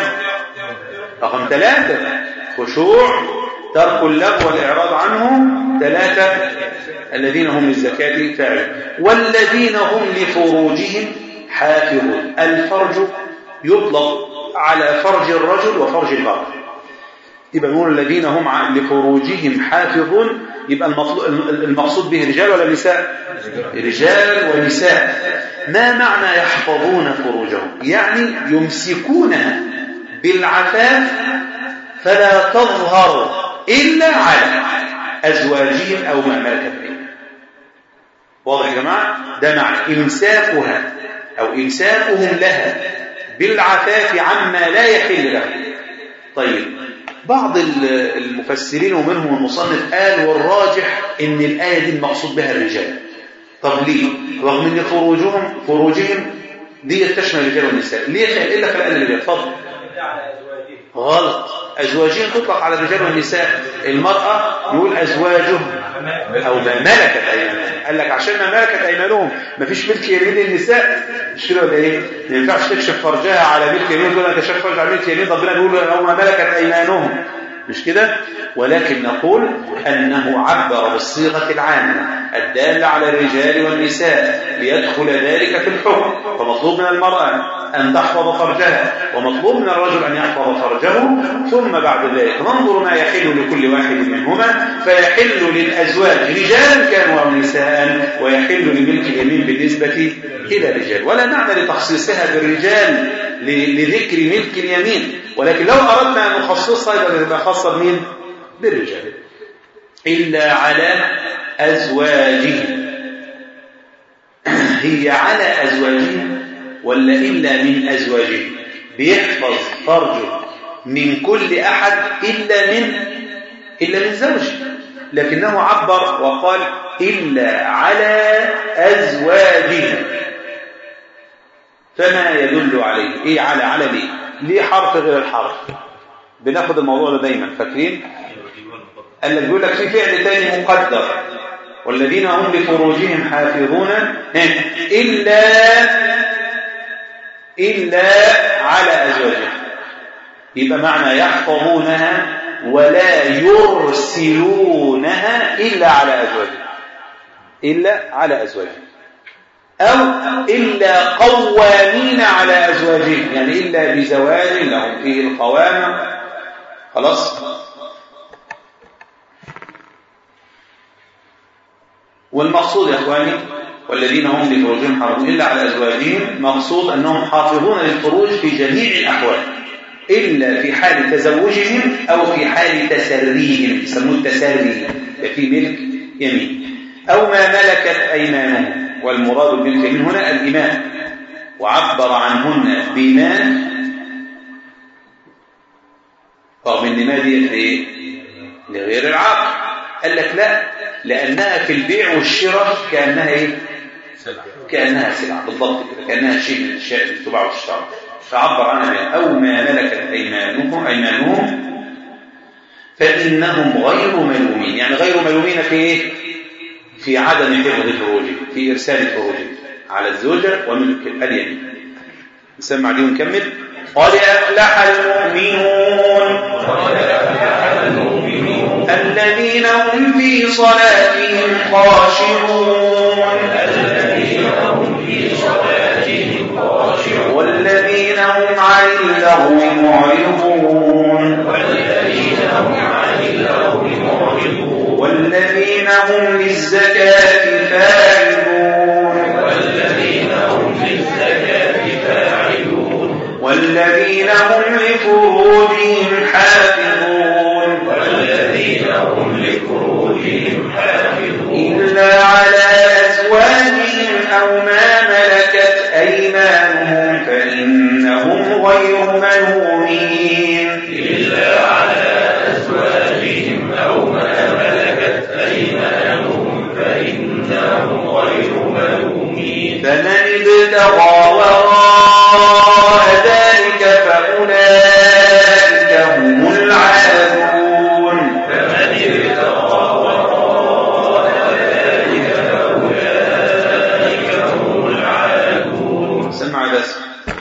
رقم ثلاثة خشوع ترك اللغو والإعراض عنه ثلاثة الذين هم للزكاة فاعلون والذين هم لفروجهم حافظون الفرج يطلق على فرج الرجل وفرج المرأة يبقى نقول الذين هم لفروجهم حافظون يبقى المقصود به رجال ولا نساء رجال ونساء ما معنى يحفظون فروجهم يعني يمسكونها بالعفاف فلا تظهر إلا على أزواجهم أو ما ملكت أيمانهم واضح يا جماعة ده معنى إمساكها أو إمساكهم لها بالعفاف عما لا يحل له طيب بعض المفسرين ومنهم المصنف قال والراجح ان الآية دي المقصود بها الرجال طب ليه رغم ان فروجهم فروجهم دي تشمل الرجال والنساء ليه الا في الآية اللي بيتفضل غلط أزواجهم تطلق على الرجال والنساء المرأة يقول أزواجهم أو ما ملكت أيمانهم قال لك عشان ما ملكت أيمانهم ما فيش ملك يمين للنساء مش كده ولا إيه؟ ما ينفعش تكشف فرجها على ملك يمين تقول أنا كشفت فرج على ملك يمين ربنا بيقول أو ما ملكت أيمانهم مش كده ولكن نقول أنه عبر بالصيغة العامة الدالة على الرجال والنساء ليدخل ذلك في الحكم فمطلوب من المرأة أن تحفظ فرجها ومطلوب من الرجل أن يحفظ فرجه ثم بعد ذلك ننظر ما يحل لكل واحد منهما فيحل للأزواج رجالا كانوا أو نساء ويحل لملك اليمين بالنسبة إلى الرجال ولا معنى لتخصيصها بالرجال لذكر ملك اليمين ولكن لو أردنا أن نخصصها يبقى تبقى خاصة بمين؟ بالرجال إلا على أزواجهم هي على أزواجهم ولا إلا من أزواجهم بيحفظ فرجه من كل أحد إلا من إلا من زوجه لكنه عبر وقال إلا على أزواجهم فما يدل عليه إيه على على ليه ليه حرف غير الحرف بناخد الموضوع ده دايما فاكرين قال لك بيقول لك في فعل تاني مقدر والذين هم لفروجهم حافظون إلا إلا على أزواجهم يبقى معنى يحفظونها ولا يرسلونها إلا على أزواجهم إلا على أزواجهم أو إلا قوامين على أزواجهم يعني إلا بزواج لهم فيه القوامة خلاص والمقصود يا إخواني والذين هم لفروجهم حافظون إلا على أزواجهم مقصود أنهم حافظون للفروج في جميع الأحوال إلا في حال تزوجهم أو في حال تسريهم يسموه التسري في ملك يمين أو ما ملكت أيمانهم والمراد بالملك من هنا الإمام وعبر عنهن بما رغم ان ما ديت ايه لغير العقل قال لك لا لانها في البيع والشراء كانها ايه كانها سلعه بالضبط كده كانها شيء من الاشياء اللي تباع وتشترى فعبر عنها بها او ما ملكت ايمانهم ايمانهم فانهم غير ملومين يعني غير ملومين في ايه في عدم حفظ فروجهم في ارسال فروجهم على الزوجه وملك اليمين نسمع دي ونكمل قد افلح المؤمنون الذين هم في صلاتهم خاشعون والذين هم عن اللغو معرضون والذين هم للزكاة فاعلون والذين هم لفروجهم حافظون إلا على أزواجهم أو ما ملكت أيمانهم فإنهم غير ملومين فمن ابتغى وراء ذلك فأولئك هم العادون سمع بس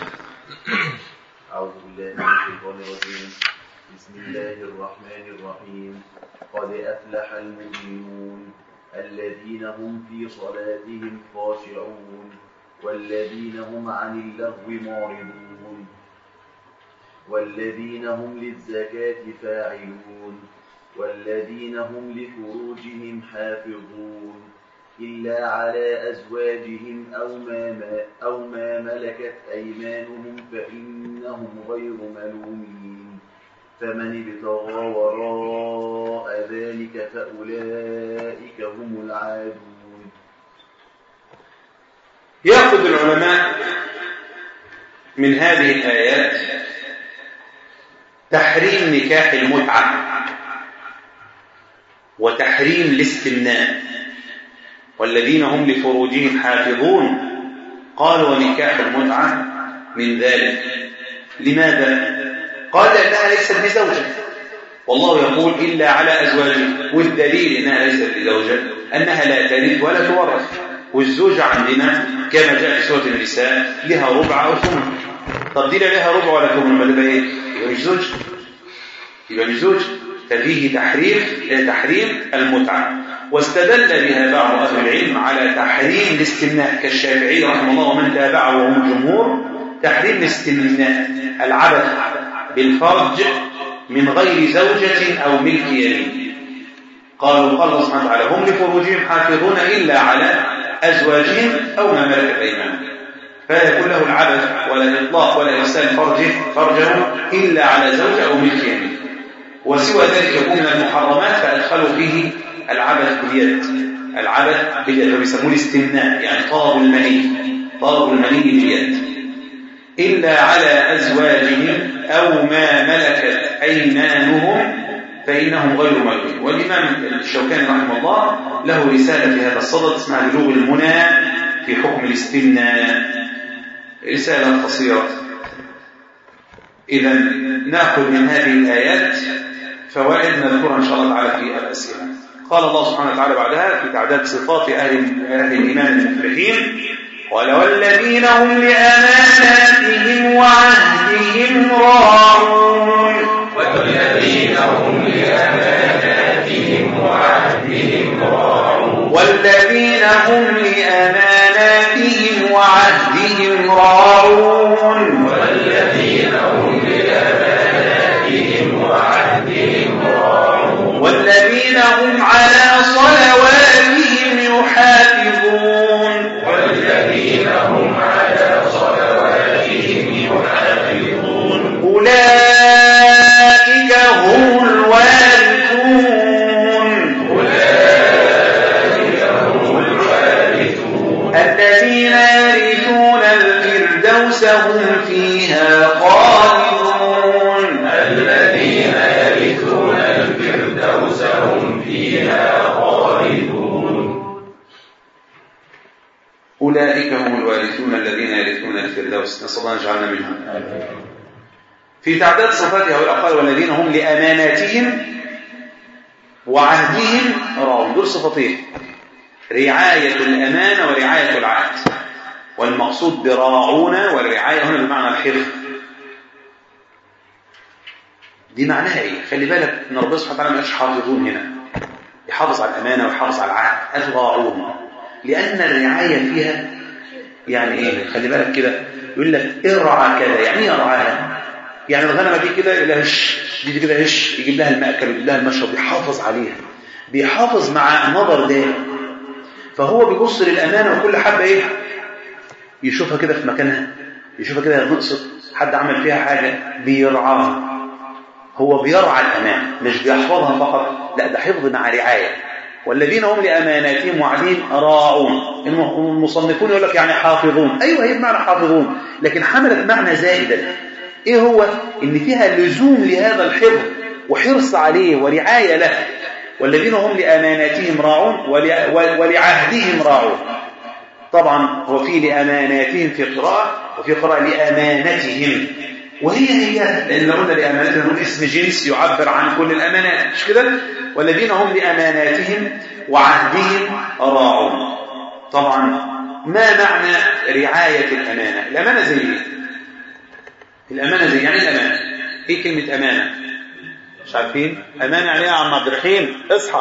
أعوذ بالله من الشيطان الرجيم بسم الله الرحمن الرحيم قد أفلح المؤمنون الذين هم في صلاتهم خاشعون والذين هم عن اللغو معرضون والذين هم للزكاة فاعلون والذين هم لفروجهم حافظون إلا على أزواجهم أو ما, ما أو ما ملكت أيمانهم فإنهم غير ملومين فمن ابتغى وراء ذلك فأولئك هم العادون يأخذ العلماء من هذه الآيات تحريم نكاح المتعة وتحريم الاستمناء والذين هم لفروجهم حافظون قالوا ونكاح المتعة من ذلك لماذا؟ قال لأنها ليست بزوجة والله يقول إلا على أزواجه والدليل إنها ليست بزوجة أنها لا ترث ولا تورث والزوجة عندنا كما جاء في سورة النساء لها ربع أو ثمن طب دي لا لها ربع ولا ثمن ما تبقى إيه؟ يبقى مش زوج يبقى مش زوج ففيه تحريم تحريم المتعة واستدل بها بعض أهل العلم على تحريم الاستمناء كالشافعي رحمه الله ومن تابعه وهم الجمهور تحريم الاستمناء العبث بالفرج من غير زوجة أو ملك يمين قالوا قال الله سبحانه وتعالى هم لفروجهم حافظون إلا على أزواجهم أو ما ملكت أيمانهم فلا يكون له العبث ولا الإطلاق ولا إرسال فرجه فرجه إلا على زوجة أو ملك يمين وسوى ذلك يكون من المحرمات فأدخلوا فيه العبث باليد العبث باليد وبيسموه الاستمناء يعني طلب المني طلب المني باليد إلا على أزواجهم أو ما ملكت أيمانهم فإنهم غير ملومين والإمام الشوكاني رحمه الله له رسالة في هذا الصدد اسمها بلوغ المنى في حكم الاستمناء رسالة قصيرة إذا نأخذ من هذه الآيات فوائد نذكرها إن شاء الله تعالى في الأسئلة قال الله سبحانه وتعالى بعدها في تعداد صفات أهل, أهل الإيمان المفلحين قال والذين هم لأماناتهم وعهدهم راعون والذين هم لأماناتهم وعهدهم راعون والذين هم لأماناتهم وعهدهم راعون والذين هم لأماناتهم وعهدهم راعون والذين هم على صلواتهم يحافظون والذين هم على صلواتهم يحافظون أولئك هم الوارثون أولئك هم الوارثون الذين يرثون الفردوس هم فيها خالدون الذين يرثون الفردوس هم فيها خالدون أولئك هم الوارثون الذين يرثون الفردوس نسأل الله أن يجعلنا منهم في تعداد صفات هؤلاء قال والذين هم لأماناتهم وعهدهم راعون دول صفتين رعاية الأمانة ورعاية العهد والمقصود براعون والرعاية هنا بمعنى الحفظ دي معناها ايه خلي بالك ان ربنا سبحانه وتعالى ما قالش حافظون هنا يحافظ على الامانه ويحافظ على العهد قال راعون لان الرعايه فيها يعني ايه خلي بالك كده يقول لك ارعى كذا يعني ايه ارعاها يعني الغنمه دي كده يقول لها هش دي كده هش يجيب لها المأكل ويجيب لها المشرب بيحافظ عليها بيحافظ مع نظر دائم فهو بيبص للامانه وكل حبه ايه يشوفها كده في مكانها يشوفها كده نقصت حد عمل فيها حاجه بيرعاها هو بيرعى الأمان مش بيحفظها فقط لا ده حفظ مع رعاية والذين هم لأماناتهم وعدين راعون المصنفون يقول لك يعني حافظون أيوة هي بمعنى حافظون لكن حملت معنى زائدا إيه هو إن فيها لزوم لهذا الحفظ وحرص عليه ورعاية له والذين هم لأماناتهم راعون ول- ولعهدهم راعون طبعا هو في لأماناتهم في قراءة وفي قراءة لأمانتهم وهي هي لأن قلنا لأماناتهم اسم جنس يعبر عن كل الأمانات مش كده والذين هم لأماناتهم وعهدهم راعون طبعا ما معنى رعاية الأمانة الأمانة زي إيه الأمانة زي يعني إيه الأمانة إيه كلمة أمانة مش عارفين أمانة يعني إيه يا عم عبد الرحيم اصحى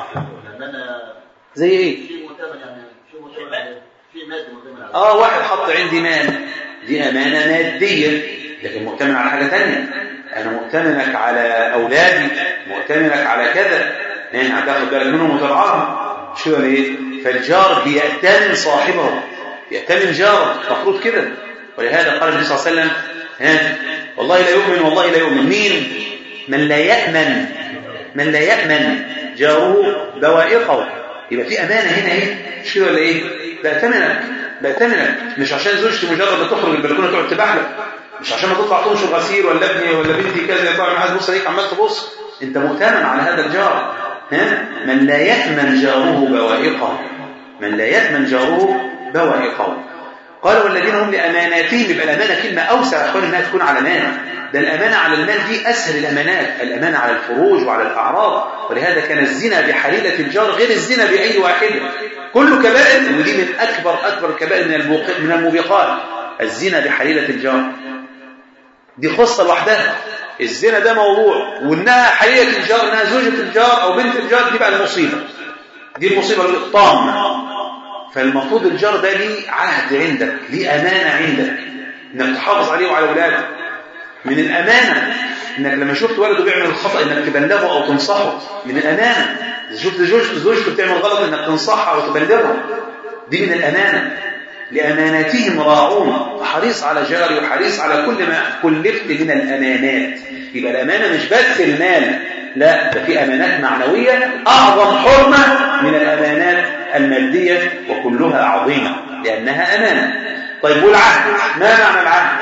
زي إيه في مؤتمن يعني في مؤتمن عليه في مادة مؤتمن عليه اه واحد حط عندي مال دي أمانة مادية لكن مؤتمن على حاجة تانية أنا مؤتمنك على أولادي مؤتمنك على كذا لأن هتاخد بالك منهم وترعاهم شو ولا إيه فالجار بيأتمن صاحبه يأتمن جاره المفروض كده ولهذا قال النبي صلى الله عليه وسلم ها والله لا يؤمن والله لا يؤمن مين من لا يأمن من لا يأمن جاره بوائقه يبقى في أمانة هنا إيه مش كده ولا إيه بأتمنك بأتمنك مش عشان زوجتي مجرد ما تخرج البلكونة تقعد تبحلق مش عشان ما تطلع تنشر غسيل ولا ابني ولا بنتي كذا يطلع معاك تبص عليك عمال تبص انت مؤتمن على هذا الجار ها من لا يأمن جاره بوائقه من لا يأمن جاره بوائقه قال والذين هم لأماناتهم يبقى الأمانة كلمة أوسع يا أخواني إنها تكون على مال ده الأمانة على المال دي أسهل الأمانات الأمانة على الفروج وعلى الأعراض ولهذا كان الزنا بحليلة الجار غير الزنا بأي واحد كل كبائر ودي من أكبر أكبر الكبائر من الموق- من الموبقات الزنا بحليلة الجار دي قصة لوحدها الزنا ده موضوع وانها حليلة الجار انها زوجة الجار او بنت الجار دي بقى المصيبة دي المصيبة الطامة فالمفروض الجار ده ليه عهد عندك ليه أمانة عندك انك تحافظ عليه وعلى أولاده من الأمانة انك لما شفت ولده بيعمل الخطأ انك تبلغه او تنصحه من الأمانة إذا شفت زوج- زوجته بتعمل غلط انك تنصحها وتبلغها دي من الأمانة لأماناتهم راعون حريص على جاري وحريص على كل ما كلفت من الأمانات يبقى الأمانة مش بس المال لا ده في أمانات معنوية أعظم حرمة من الأمانات المادية وكلها عظيمة لأنها أمانة طيب والعهد ما معنى العهد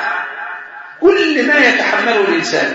كل ما يتحمله الإنسان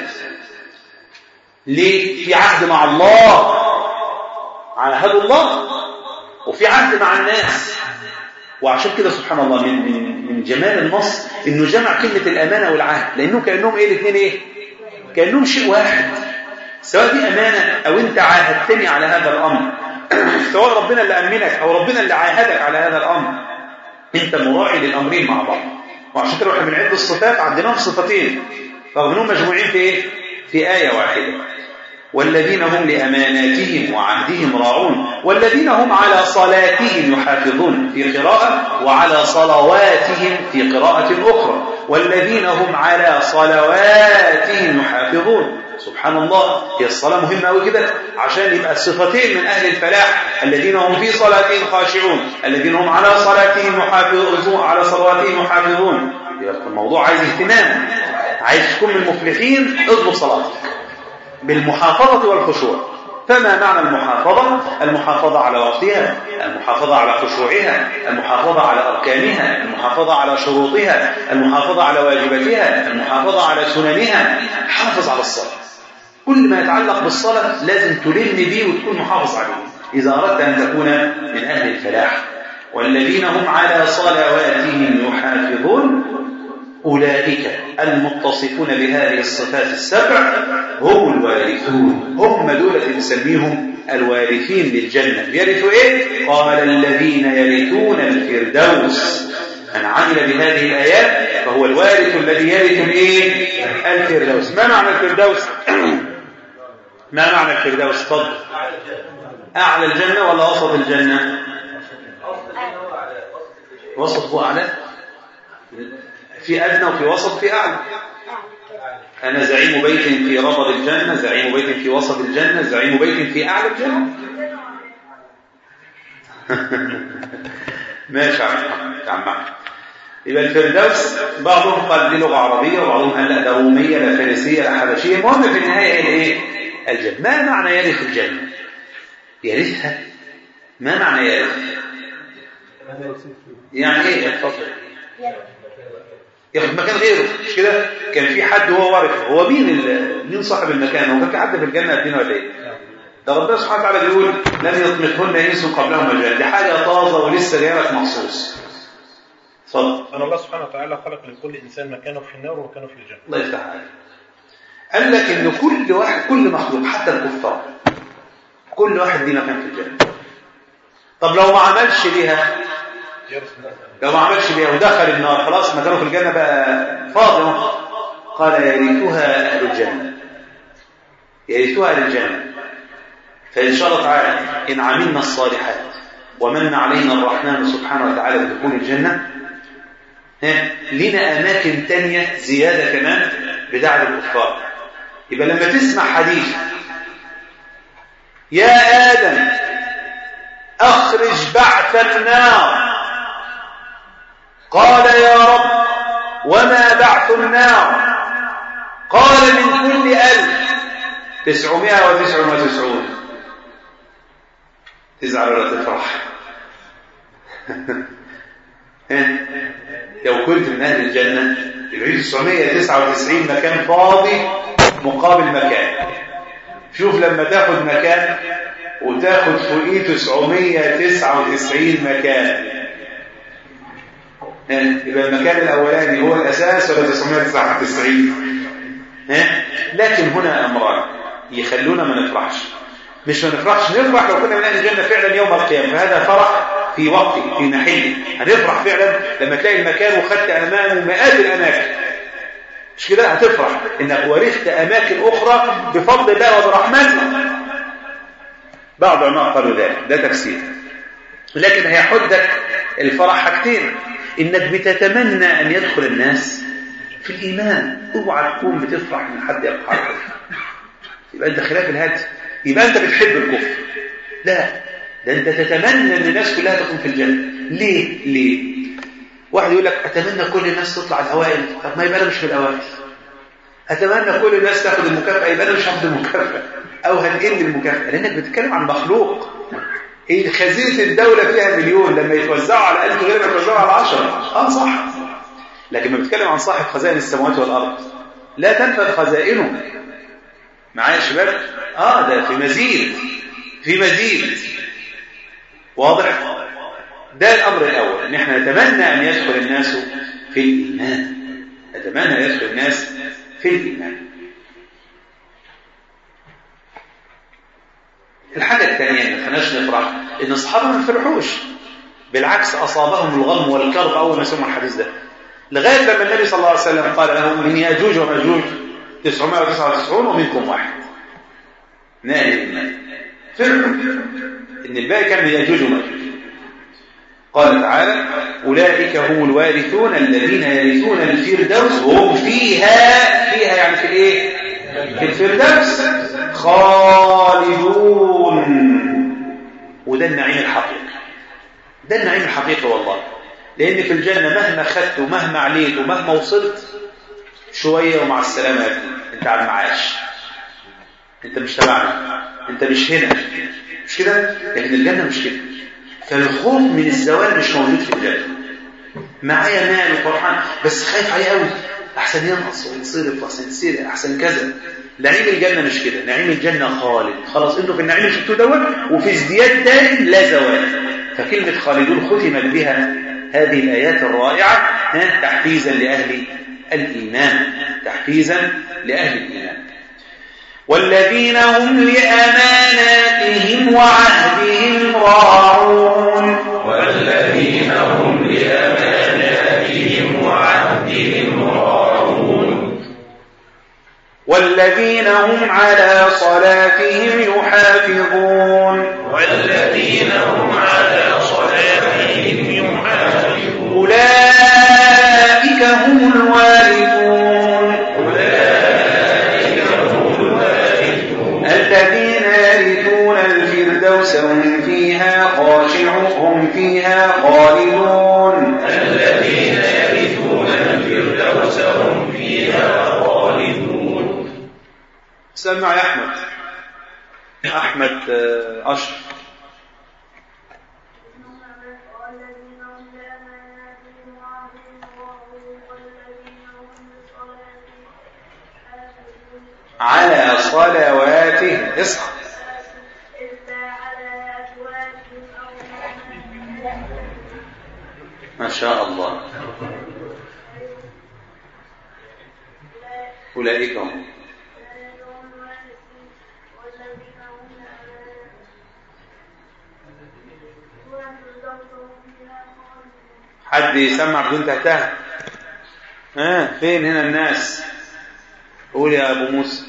ليه في عهد مع الله عهد الله وفي عهد مع الناس وعشان كده سبحان الله من من من جمال النص انه جمع كلمه الامانه والعهد لانه كانهم ايه الاثنين ايه كانهم شيء واحد سواء دي امانه او انت عاهدتني على هذا الامر سواء ربنا اللي أمنك أو ربنا اللي عاهدك على هذا الأمر أنت مراعي للأمرين مع بعض وعشان كده واحنا بنعد الصفات عندناهم صفتين رغم انهم مجموعين في ايه؟ في آية واحدة والذين هم لأماناتهم وعهدهم راعون والذين هم على صلاتهم يحافظون في قراءة وعلى صلواتهم في قراءة أخرى والذين هم على صلواتهم يحافظون سبحان الله هي الصلاة مهمة أوي كده عشان يبقى الصفتين من أهل الفلاح الذين هم في صلاتهم خاشعون الذين هم على صلاتهم محافظون على صلواتهم محافظون يبقى الموضوع عايز اهتمام عايز تكون من المفلحين اضبط صلاتك بالمحافظة والخشوع فما معنى المحافظة؟ المحافظة على وقتها المحافظة على خشوعها المحافظة على أركانها المحافظة على شروطها المحافظة على واجباتها المحافظة على سننها حافظ على الصلاة كل ما يتعلق بالصلاة لازم تلم بيه وتكون محافظ عليه إذا أردت أن تكون من أهل الفلاح والذين هم على صلواتهم يحافظون أولئك المتصفون بهذه الصفات السبع هم الوارثون هم دول اللي نسميهم الوارثين للجنة يرثوا إيه؟ قال الذين يرثون الفردوس من عمل بهذه الآيات فهو الوارث الذي يرث الإيه؟ الفردوس ما معنى الفردوس؟ ما معنى الفردوس؟ تفضل أعلى الجنة ولا وسط الجنة؟ وسط وأعلى؟ في أدنى وفي وسط في أعلى أنا زعيم بيت في ربض الجنة زعيم بيت في وسط الجنة زعيم بيت في أعلى الجنة ماشي يا عم محمد يبقى الفردوس بعضهم قال دي لغة عربية وبعضهم قال لا ده رومية لا فارسية لا حبشية المهم في النهاية الايه؟ الجنة ما معنى يرث الجنة؟ يرثها ما معنى يرث؟ يعني ايه اتفضل ياخد مكان غيره مش كده كان في حد هو وارث هو مين ال... مين صاحب المكان هو كان في حد في الجنه قدنا ولا ايه ده ربنا سبحانه وتعالى بيقول لم يطمثهن انس قبلهم الجنه دي حاجه طازه ولسه جايه لك مخصوص اتفضل أن الله سبحانه وتعالى خلق لكل إنسان مكانه في النار ومكانه في الجنة الله يفتح عليك قال لك ان كل واحد كل مخلوق حتى الكفار كل واحد ليه مكان في الجنه طب لو ما عملش ليها يرث لو ما عملش بيها ودخل النار خلاص مكانه في الجنة بقى فاضي اهو. قال يرثها أهل الجنة يرثها أهل الجنة فإن شاء الله تعالى إن عملنا الصالحات ومن علينا الرحمن سبحانه وتعالى بدخول الجنة ها لنا أماكن تانية زيادة كمان بدعم الكفار يبقى لما تسمع حديث يا آدم أخرج بعث النار قال يا رب وما بعث النار قال من كل ألف تسعمائة وتسع وتسعون تزعل ولا تفرح لو كنت من أهل الجنة يبقى 999 مكان فاضي مقابل مكان شوف لما تاخد مكان وتاخد فوقيه 999 مكان يبقى المكان الأولاني هو الأساس ولا 999 ها؟ لكن هنا أمران يخلونا ما نفرحش مش ما نفرحش نفرح لو كنا من أهل الجنة فعلا يوم القيامة فهذا فرح في وقته في محله هنفرح فعلا لما تلاقي المكان وخدت أمامه مئات الأماكن مش كده هتفرح إنك ورثت أماكن أخرى بفضل الله وبرحمته بعض العلماء قالوا ذلك ده تفسير لكن هيحدك الفرح حاجتين انك بتتمنى ان يدخل الناس في الايمان اوعى تكون بتفرح ان حد يقهرك يبقى انت خلاف الهدي يبقى انت بتحب الكفر لا ده انت تتمنى ان الناس كلها تكون في الجنه ليه ليه واحد يقول لك اتمنى كل الناس تطلع الاوائل طب ما يبقى انا مش في الاوائل اتمنى كل الناس تاخد المكافاه يبقى انا مش هاخد المكافاه او هنقل المكافاه لانك بتتكلم عن مخلوق إيه خزينة الدولة فيها مليون لما يتوزعوا على ألف غير ما يتوزعوا على عشرة آه صح لكن ما بتكلم عن صاحب خزائن السماوات والأرض لا تنفذ خزائنه معايا يا شباب آه ده في مزيد في مزيد واضح ده الأمر الأول إن احنا نتمنى أن يدخل الناس في الإيمان نتمنى أن يدخل الناس في الإيمان الحاجة الثانية ما خلناش نفرح إن أصحابه ما فرحوش بالعكس أصابهم الغم والكرب أول ما سمعوا الحديث ده لغاية لما النبي صلى الله عليه وسلم قال لهم من يأجوج ومأجوج 999 ومنكم واحد نائل فرحوا إن الباقي كان من يأجوج ومأجوج قال تعالى أولئك هم الوارثون الذين يرثون الفردوس هم فيها فيها يعني في الإيه؟ في الفردوس خالدون وده النعيم الحقيقي ده النعيم الحقيقي والله لأن في الجنة مهما خدت ومهما عليت ومهما وصلت شوية ومع السلامة يا ابني انت على المعاش انت مش تبعنا انت مش هنا مش كده لكن الجنة مش كده فالخوف من الزوال مش موجود في الجنة معايا مال وفرحان بس خايف عليه قوي احسن ينقص ويتصرف واحسن يتسرق احسن كذا نعيم الجنة مش كده نعيم الجنة خالد خلاص انتوا في النعيم اللي شفتوه دوت وفي ازدياد دائم لا زوال فكلمة خالدون ختمت بها هذه الآيات الرائعة تحفيزا لأهل الإيمان تحفيزا لأهل الإيمان والذين هم لأماناتهم وعهدهم راعون والذين هم لأماناتهم وعهدهم راعون والذين هم على صلاتهم يحافظون والذين هم على صلاتهم يحافظون أولئك هم الوارثون أولئك هم الوارثون الذين يرثون الفردوس هم فيها خاشعون هم فيها خالدون الذين يرثون الفردوس هم فيها خالدون سمع يا أحمد أحمد آه، أشرف والذين هم لأماناتهم وعهدهم راعون والذين هم لصلاتهم حافظون على صلواتهم اصحى إلا على أزواجهم أو ما ملكت ما شاء الله أولئك هم أولئك هم الوارثون والذين هم لأماناتهم ويحفظون فيها خالدون حد يسمع بدون تهته ها فين هنا الناس قول يا أبو موسى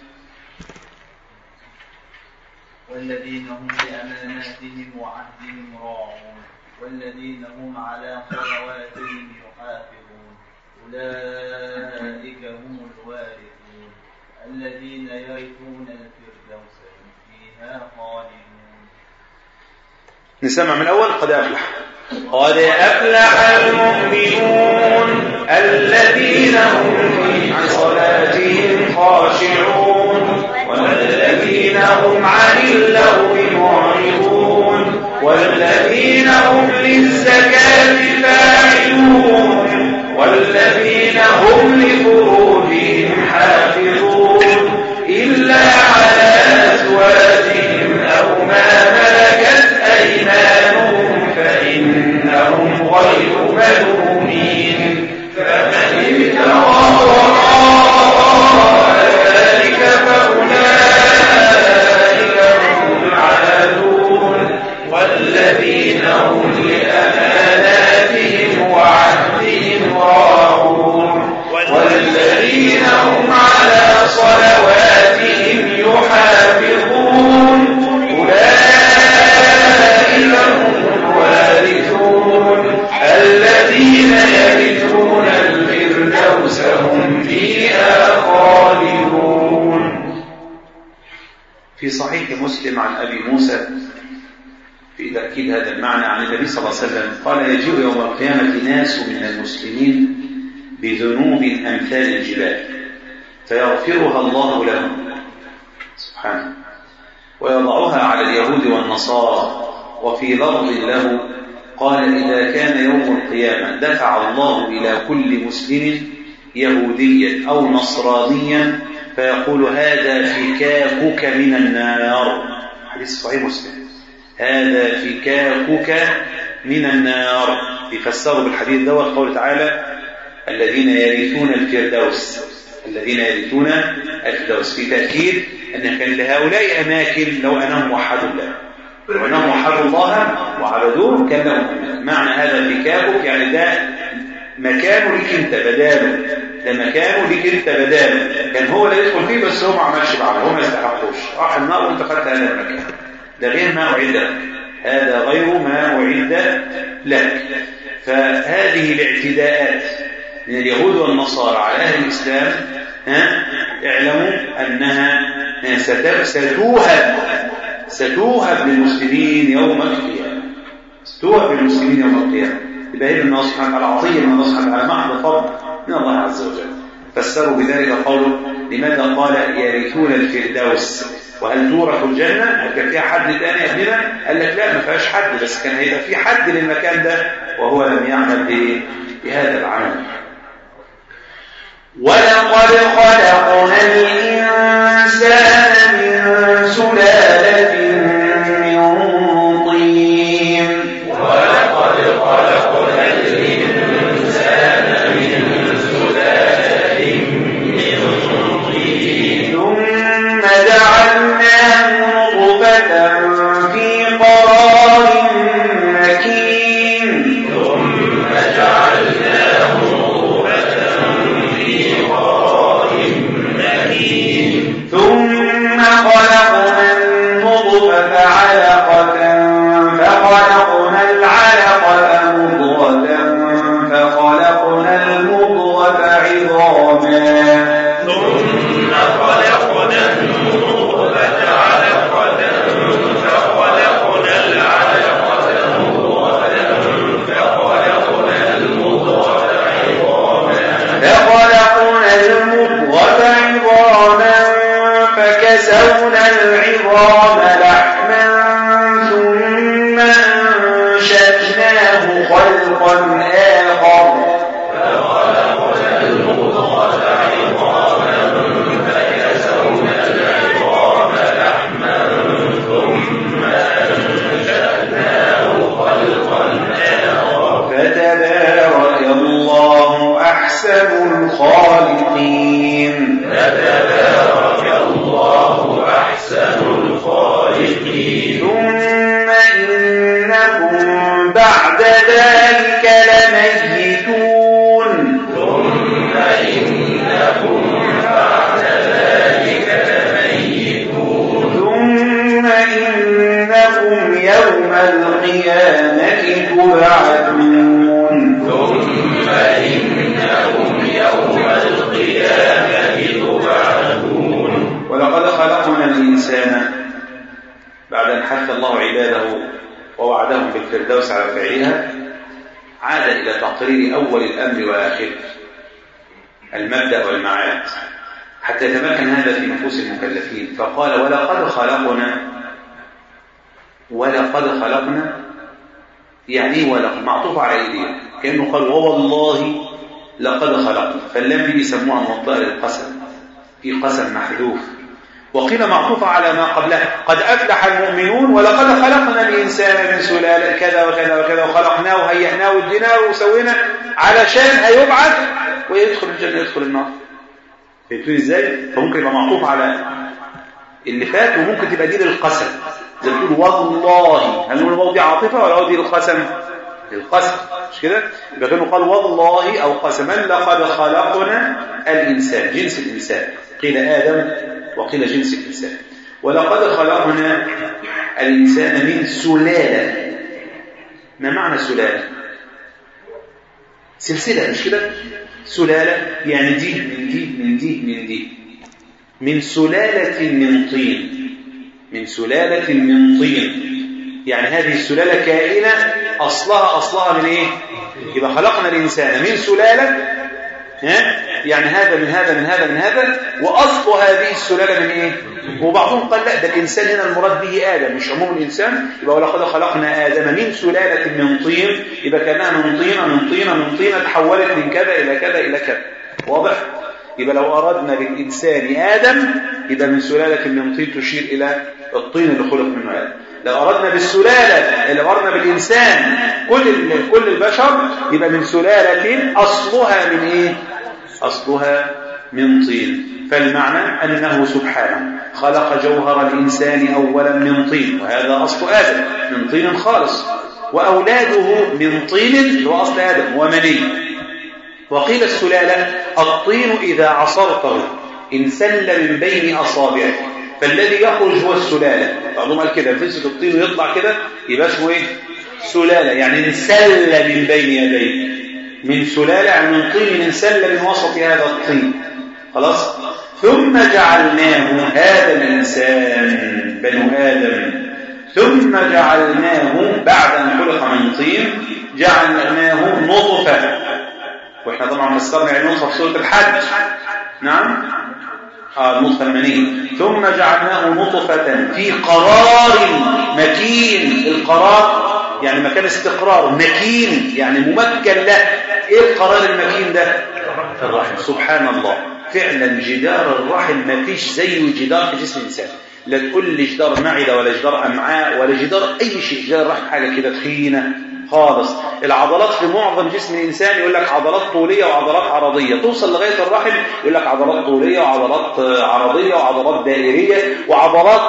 والذين هم لأماناتهم وعهدهم راعون والذين هم على صلواتهم يحافظون أولئك هم الوارثون الذين يرثون الفردوس هم فيها خالدون نسمع من الأول قد أفلح قد أفلح المؤمنون الذين هم عن صلاتهم خاشعون والذين هم عن اللغو معرضون والذين هم للزكاة فاعلون والذين هم لفروجهم حافظون إلا على أزواجهم أو ما ملكت أيمانهم فإنهم غير ملومين فمن ابتغى وراء ذلك فأولئك هم العادون والذين هم لأماناتهم وعهدهم راعون والذين هم على صلواتهم يحافظون أولئك هم الوارثون الذين يرثون الفردوس هم فيها خالدون في صحيح مسلم عن أبي موسى في تأكيد هذا المعنى عن النبي صلى الله عليه وسلم قال يجيء يوم القيامة ناس من المسلمين بذنوب أمثال الجبال فيغفرها الله لهم سبحانه ويضعها على اليهود والنصارى وفي لفظ له قال إذا كان يوم القيامة دفع الله إلى كل مسلم يهوديا أو نصرانيا فيقول هذا فكاكك من النار حديث صحيح مسلم هذا فكاكك من النار يفسروا بالحديث دوت قول تعالى الذين يرثون الفردوس الذين يرثون الفردوس في تأكيد أن كان لهؤلاء أماكن لو أنهم وحدوا الله لو أنهم وحدوا الله وعبدوه كان لهم أماكن معنى هذا فكاكك يعني ده مكانه ليك أنت بداله ده مكانه ليك أنت بداله كان هو اللي يدخل فيه بس هو ما عملش بعمل هو ما يستحقوش راح النار وأنت خدت هذا المكان ده غير ما أعد لك هذا غير ما أعد لك فهذه الاعتداءات من اليهود والنصارى على أهل الإسلام ها اعلموا أنها ست- ستوهب ستوهب للمسلمين يوم القيامة ستوهب للمسلمين يوم القيامة يبقى هنا الله سبحانه وتعالى عطية من الله سبحانه وتعالى محض فضل من الله عز وجل فسروا بذلك قوله لماذا قال يرثون الفردوس وهل تورث الجنة؟ هل كان فيها حد تاني قبلنا؟ قال لك لا ما فيهاش حد بس كان هيبقى في حد للمكان ده وهو لم يعمل بإيه؟ بهذا العمل ولقد خلقنا الإنسان من سلالة من طين ولقد خلقنا الإنسان من سلالة من طين ثم جعلناه نطفة في قرار مكين ثم جعلناه نطفة في قرار مكين ثم خلقنا النطفة علقة فخلقنا العلقة مضغة فخلقنا المضغة عظاما ثم خلقنا النطفة علقة فخلقنا العلقة مضغة فخلقنا المضغة عظاما فخلقنا المضغة عظاما فكسونا العظام لحما ثم أنشأناه خلقا آخر فخلقنا المضغة عظاما فكسونا العظام لحما ثم أنشأناه خلقا آخر فتبارك الله أحسن الخالقين فتبارك الله أحسن الخالقين ثم إنكم بعد ذلك لميتون ثم إنكم بعد ذلك لميتون ثم إنكم يوم القيامة تبعثون ثم إنكم يوم القيامة تبعثون ولقد خلقنا الإنسان بعد أن حث الله عباده ووعدهم بالفردوس على فعلها عاد إلى تقرير أول الأمر وآخره المبدأ والمعاد حتى يتمكن هذا في نفوس المكلفين فقال ولقد خلقنا ولقد خلقنا يعني ايه ولقد معطوف على ايدينا كانه قال ووالله لقد خلقنا فاللام دي بيسموها منطقه للقسم في قسم محذوف وقيل معطوفة على ما قبلها قد أفلح المؤمنون ولقد خلقنا الإنسان من سلالة كذا وكذا وكذا وخلقناه وهيئناه واديناه وسوينا علشان هيبعث ويدخل الجنة يدخل النار فهمتوني ازاي؟ فممكن يبقى معطوف على اللي فات وممكن تبقى دي للقسم زي ما بتقول والله هل نقول الواو دي عاطفة ولا الواو دي للقسم؟ للقسم مش كده؟ يبقى كانه قال والله أو قسما لقد خلقنا الإنسان جنس الإنسان قيل آدم وقيل جنس الإنسان ولقد خلقنا الإنسان من سلالة ما معنى سلالة؟ سلسلة مش كده؟ سلالة يعني دي من دي من دي من دي من سلالة من طين من سلالة من طين يعني هذه السلالة كائنة أصلها أصلها من إيه؟ يبقى خلقنا الإنسان من سلالة ها؟ يعني هذا من هذا من هذا من هذا وأصل هذه السلالة من إيه؟ وبعضهم قال لا ده الإنسان هنا المراد به آدم مش عموم الإنسان يبقى ولقد خلقنا آدم من سلالة من طين يبقى كانها من طينة من طينة من طينة تحولت من كذا إلى كذا إلى كذا واضح؟ يبقى لو أردنا للإنسان آدم يبقى من سلالة من طين تشير إلى الطين اللي خلق منه آدم لو أردنا بالسلالة لو أردنا بالإنسان كل كل البشر يبقى من سلالة أصلها من إيه؟ أصلها من طين فالمعنى أنه سبحانه خلق جوهر الإنسان أولا من طين وهذا أصل آدم من طين خالص وأولاده من طين اللي هو أصل آدم ومني وقيل السلالة الطين إذا عصرته انسل من بين أصابعه فالذي يخرج هو السلالة بعضهم قال كده فلسة الطين يطلع كده يبقى اسمه ايه سلالة يعني انسل من بين يديه من سلالة يعني من طين انسل من وسط هذا الطين خلاص ثم جعلناه هذا الإنسان بنو آدم ثم جعلناه بعد أن خلق من طين جعلناه نطفة واحنا طبعا مسترنا يعني نطفة في سورة الحج نعم آه النطفة المنية ثم جعلناه نطفة في قرار مكين القرار يعني مكان استقرار مكين يعني ممكن له ايه القرار المكين ده الرحم سبحان الله فعلا جدار الرحم ما فيش زيه جدار في جسم الانسان لا تقول لي جدار معده ولا جدار امعاء ولا جدار اي شيء جدار الرحم حاجه كده تخينه خالص العضلات في معظم جسم الانسان يقول لك عضلات طوليه وعضلات عرضيه توصل لغايه الرحم يقول لك عضلات طوليه وعضلات عرضيه وعضلات دائريه وعضلات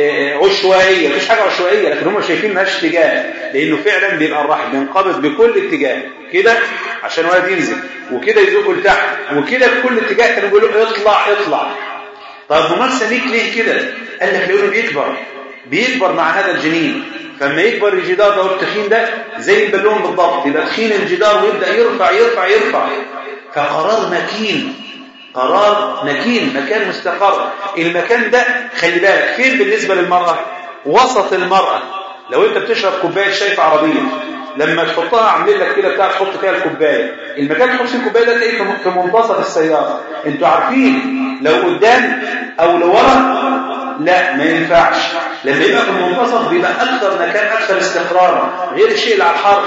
عشوائيه مفيش حاجه عشوائيه لكن هم شايفين مالهاش اتجاه لانه فعلا بيبقى الرحم بينقبض بكل اتجاه كده عشان الولد ينزل وكده يزقه لتحت وكده بكل اتجاه كانوا بيقولوا اطلع اطلع طب امال سميك ليه كده قال لك لانه بيكبر بيكبر مع هذا الجنين فلما يكبر الجدار ده والتخين ده زي البالون بالضبط يبقى تخين الجدار ويبدا يرفع يرفع يرفع فقرار مكين قرار مكين مكان مستقر المكان ده خلي بالك فين بالنسبه للمراه وسط المراه لو انت بتشرب كوبايه شاي في عربيه لما تحطها عاملين لك كده بتاع تحط فيها الكوبايه المكان اللي تحط فيه الكوبايه ده تلاقيه في منتصف السياره انتوا عارفين لو قدام او لورا لا ما ينفعش لما يبقى في المنتصف بيبقى اكثر مكان اكثر استقرارا غير الشيء اللي على الحرف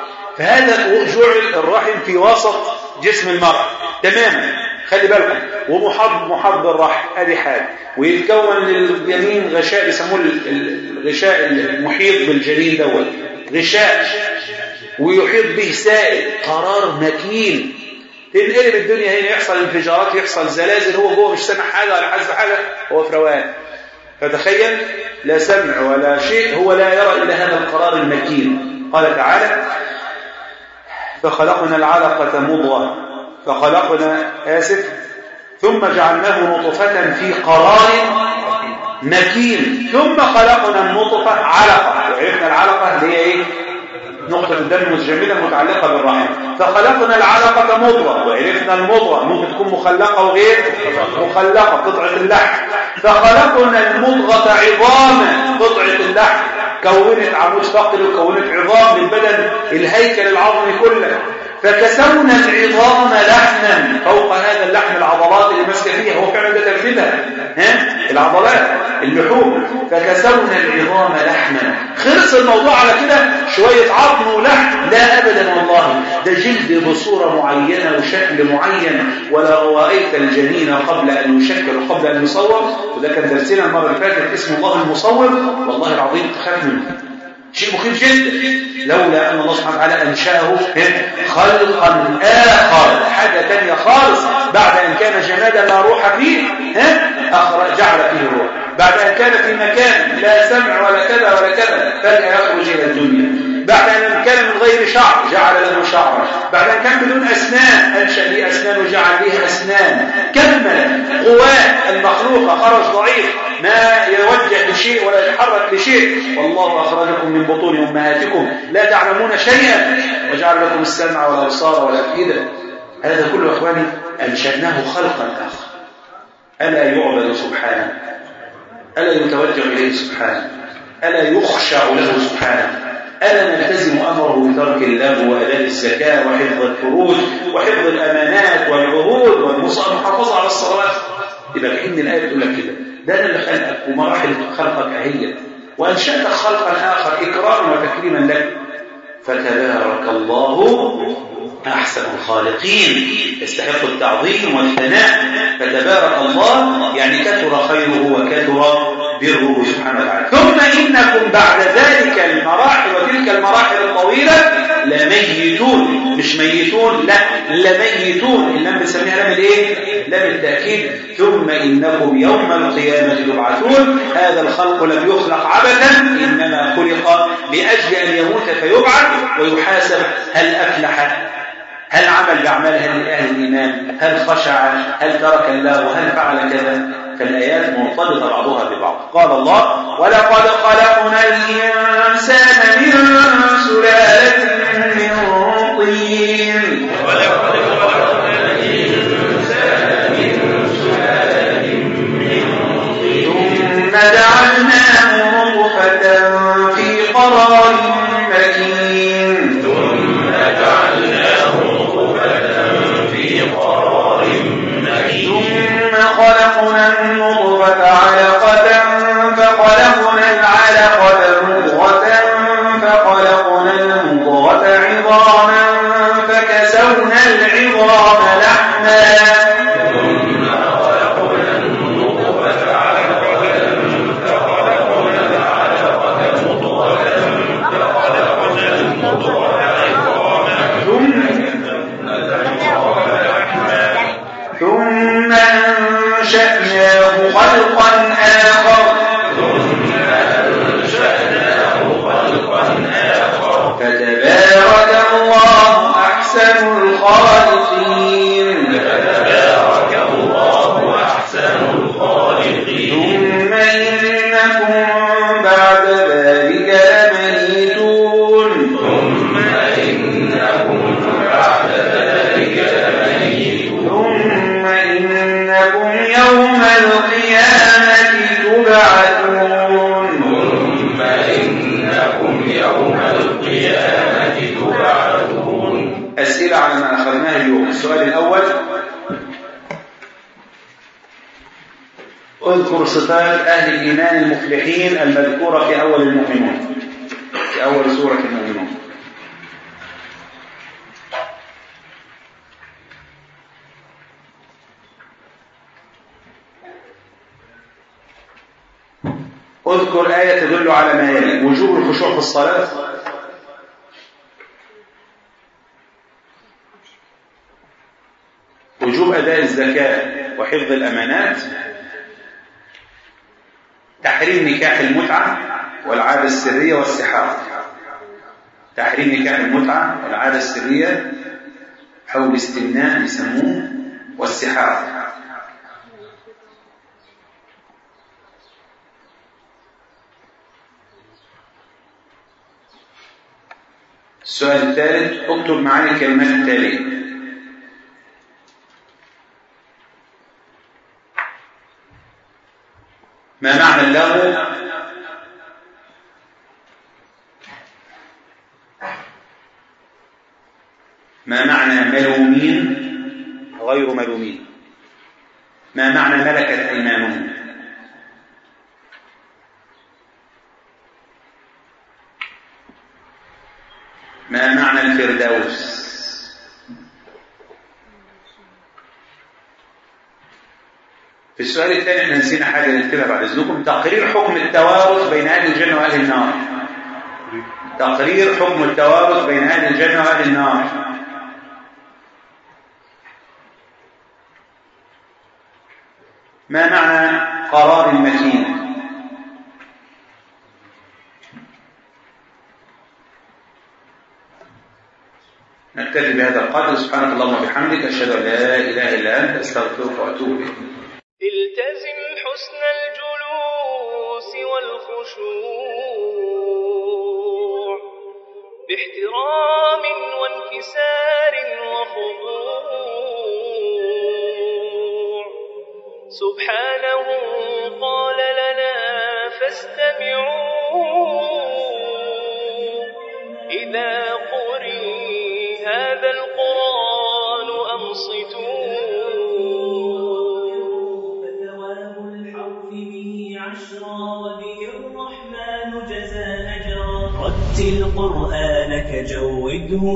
فهذا جعل الرحم في وسط جسم المرأة تماما خلي بالكم ومحاط محاط بالرحم ادي حاجه ويتكون للجنين غشاء بيسموه الغشاء المحيط بالجنين دوت غشاء ويحيط به سائل قرار مكين تنقلب الدنيا هنا يحصل انفجارات يحصل زلازل هو جوه مش سامع حاجه ولا حاسس حاجه هو في روقان فتخيل لا سمع ولا شيء هو لا يرى الا هذا القرار المكين قال تعالى فخلقنا العلقه مضغه فخلقنا آسف ثم جعلناه نطفة في قرار مكين ثم خلقنا النطفة علقة وعرفنا العلقة اللي هي ايه نقطة الدم المتجمدة المتعلقة بالرحم فخلقنا العلقة مضغة وعرفنا المضغة ممكن تكون مخلقة وغير مخلقة قطعة اللحم فخلقنا المضغة عظاما قطعة اللحم كونت عمود فقري وكونت عظام للبدن الهيكل العظمي كله فكسونا العظام لحما فوق هذا اللحم العضلات اللي ماسكه فيها هو فعلا ده تركيبها ها العضلات اللحوم فكسونا العظام لحما خلص الموضوع على كده شويه عظم ولحم لا ابدا والله ده جلد بصوره معينه وشكل معين ولو رايت الجنين قبل ان يشكل وقبل ان يصور وده كان درسنا المره اللي فاتت اسم الله المصور والله العظيم تخاف منه شيء مخيف جدا لولا أن الله سبحانه وتعالى أنشأه خلقا آخر حاجة تانية خالص بعد أن كان جمادا لا روح فيه أخرج جعل فيه روح بعد أن كان في مكان لا سمع ولا كذا ولا كذا فجأة يخرج إلى الدنيا بعد أن كان من غير شعر جعل له شعرا بعد أن كان بدون أسنان أنشأ لي أسنان وجعل ليه أسنان كمل قواه المخلوقة خرج ضعيف ما يوجه لشيء ولا يتحرك لشيء والله أخرجكم من بطون أمهاتكم لا تعلمون شيئا وجعل لكم السمع والأبصار والأفئدة هذا كله أخواني أنشأناه خلقا آخر ألا يعبد سبحانه ألا يتوجه إليه سبحانه ألا يخشع له سبحانه ألا نلتزم أمره بترك اللغو وأداء الزكاة وحفظ الفروج وحفظ الأمانات والعهود والمحافظة على الصلوات يبقى كأن الآية بتقول لك كده ده أنا اللي خلقك ومراحل خلقك أهيت وأنشأتك خلقا آخر إكراما وتكريما لك فتبارك الله أحسن الخالقين يستحق التعظيم والثناء فتبارك الله يعني كثر خيره وكثر بره سبحانه وتعالى ثم إنكم بعد ذلك المراحل وتلك المراحل الطويلة لميتون مش ميتون لا لميتون اللام بنسميها لام الايه لام التاكيد ثم انكم يوم القيامه تبعثون هذا الخلق لم يخلق عبثا انما خلق لاجل ان يموت فيبعث ويحاسب هل افلح هل عمل باعمال اهل أهل الايمان هل خشع هل ترك الله هل فعل كذا فالايات مرتبطه بعضها ببعض قال الله ولقد خلقنا الانسان من سلاله من طين ولقد خلقنا الإنسان من سلالة من طين ثم جعلناه نطفه في قرار مكين ثم جعلناه نطفة في قرار مكين ثم خلقنا النطفة علقة فخلقنا العلقة مضغة فخلقنا المضغة عظاما فكسونا العظام لحما ثم خلقنا النطفة علقة فخلقنا العلقة مضغة فخلقنا المضغة عظاما ثم أنشأناه خلقا آخر فتبارك الله أحسن الخالقين تبارك الله أحسن الخالقين ثم إنكم بعد ذلك لميتون ثم إنكم بعد ذلك لميتون ثم إنكم يوم القيامة تبعثون ثم إنكم يوم القيامة تبعثون أسئلة على ما أخذناه اليوم السؤال الأول اذكر صفات أهل الإيمان المفلحين المذكورة في أول المؤمنون في أول سورة المؤمنون اذكر آية تدل على ما يلي وجوب الخشوع في الصلاة وجوب أداء الزكاة وحفظ الأمانات تحريم نكاح المتعة والعادة السرية والسحار تحريم نكاح المتعة والعادة السرية أو الاستمناء يسموه والسحار السؤال الثالث اكتب معايا الكلمات التالية ما معنى اللغو ما معنى ملومين غير ملومين ما معنى ملكت ايمانهم ما معنى الفردوس في السؤال الثاني احنا نسينا حاجه نكتبها بعد اذنكم تقرير حكم التوارث بين اهل الجنه واهل النار تقرير حكم التوارث بين اهل الجنه واهل النار ما معنى قرار متين نكتفي بهذا القدر سبحانك اللهم وبحمدك اشهد ان لا اله الا انت استغفرك واتوب اليك التزم حسن الجلوس والخشوع باحترام وانكسار وخضوع سبحانه قال لنا فاستمعوا إذا قرئ هذا القرآن أنصتوا فثواب الحرف به عشرا وبه الرحمن جزى أجرا رد رتل قرآنك جوده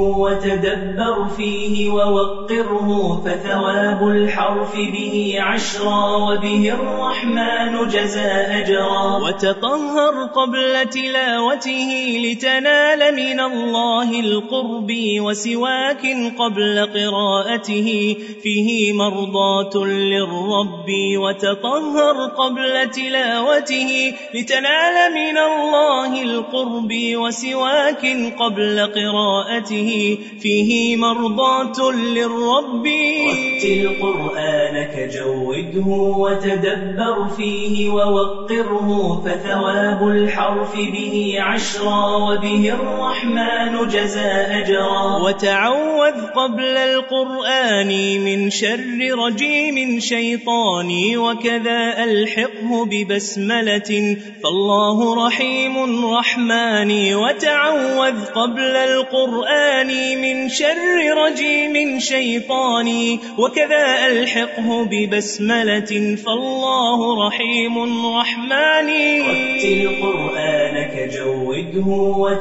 وتدبر فيه ووقره فثواب الحرف به عشرا وبه الرحمن جزى أجرا وتطهر قبل تلاوته لتنال من الله القرب وسواك قبل قراءته فيه مرضاة للرب وتطهر قبل تلاوته لتنال من الله القرب وسواك قبل قراءته فيه مرضاة للرب رتل قرآنك جوده وتدبر فيه ووقره فثواب الحرف به عشرا وبه الرحمن جزى أجرا وتعوذ قبل القرآن من شر رجيم شيطاني وكذا ألحقه ببسملة فالله رحيم رحماني وتعوذ قبل القرآن من شر رجيم شيطاني وكذا ألحقه ببسملة فالله رحيم رحماني رتل قرآنك جوده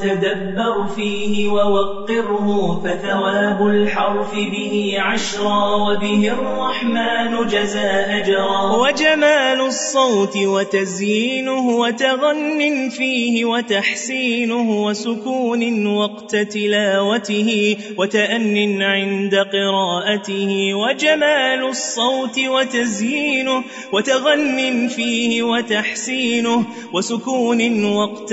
وتدبر فيه ووقره فثواب الحرف به عشرا وبه الرحمن جزى أجرا وجمال الصوت وتزيينه وتغن فيه وتحسينه وسكون وقت تلاوته وتأن عند قراءته وجمال الصوت وتزيينه وتغن فيه وتحسينه وسكون وقت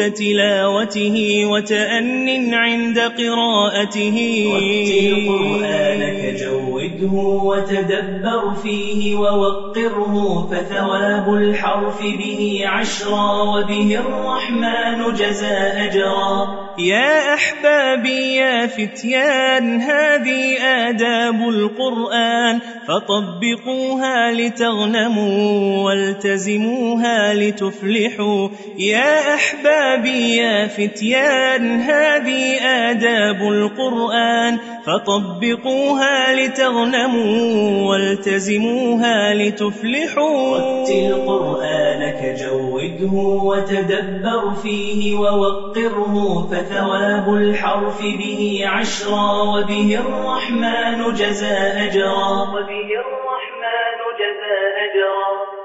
تلاوته وتأن عند قراءته رتل قرآنك جوده وتدبر فيه ووقره فثواب الحرف به عشرا وبه الرحمن جزى أجرا يا أحبابي يا فتيان هذه آداب القرآن فطبقوها لتغنموا والتزموها لتفلحوا يا أحبابي يا فتيان هذه آداب القرآن فطبقوها لتغنموا والتزموها لتفلحوا رتل قرآنك جوده وتدبر فيه ووقره فثواب الحرف به عشرا وبه الرحمن جزى أجرا وبه الرحمن جزى أجرا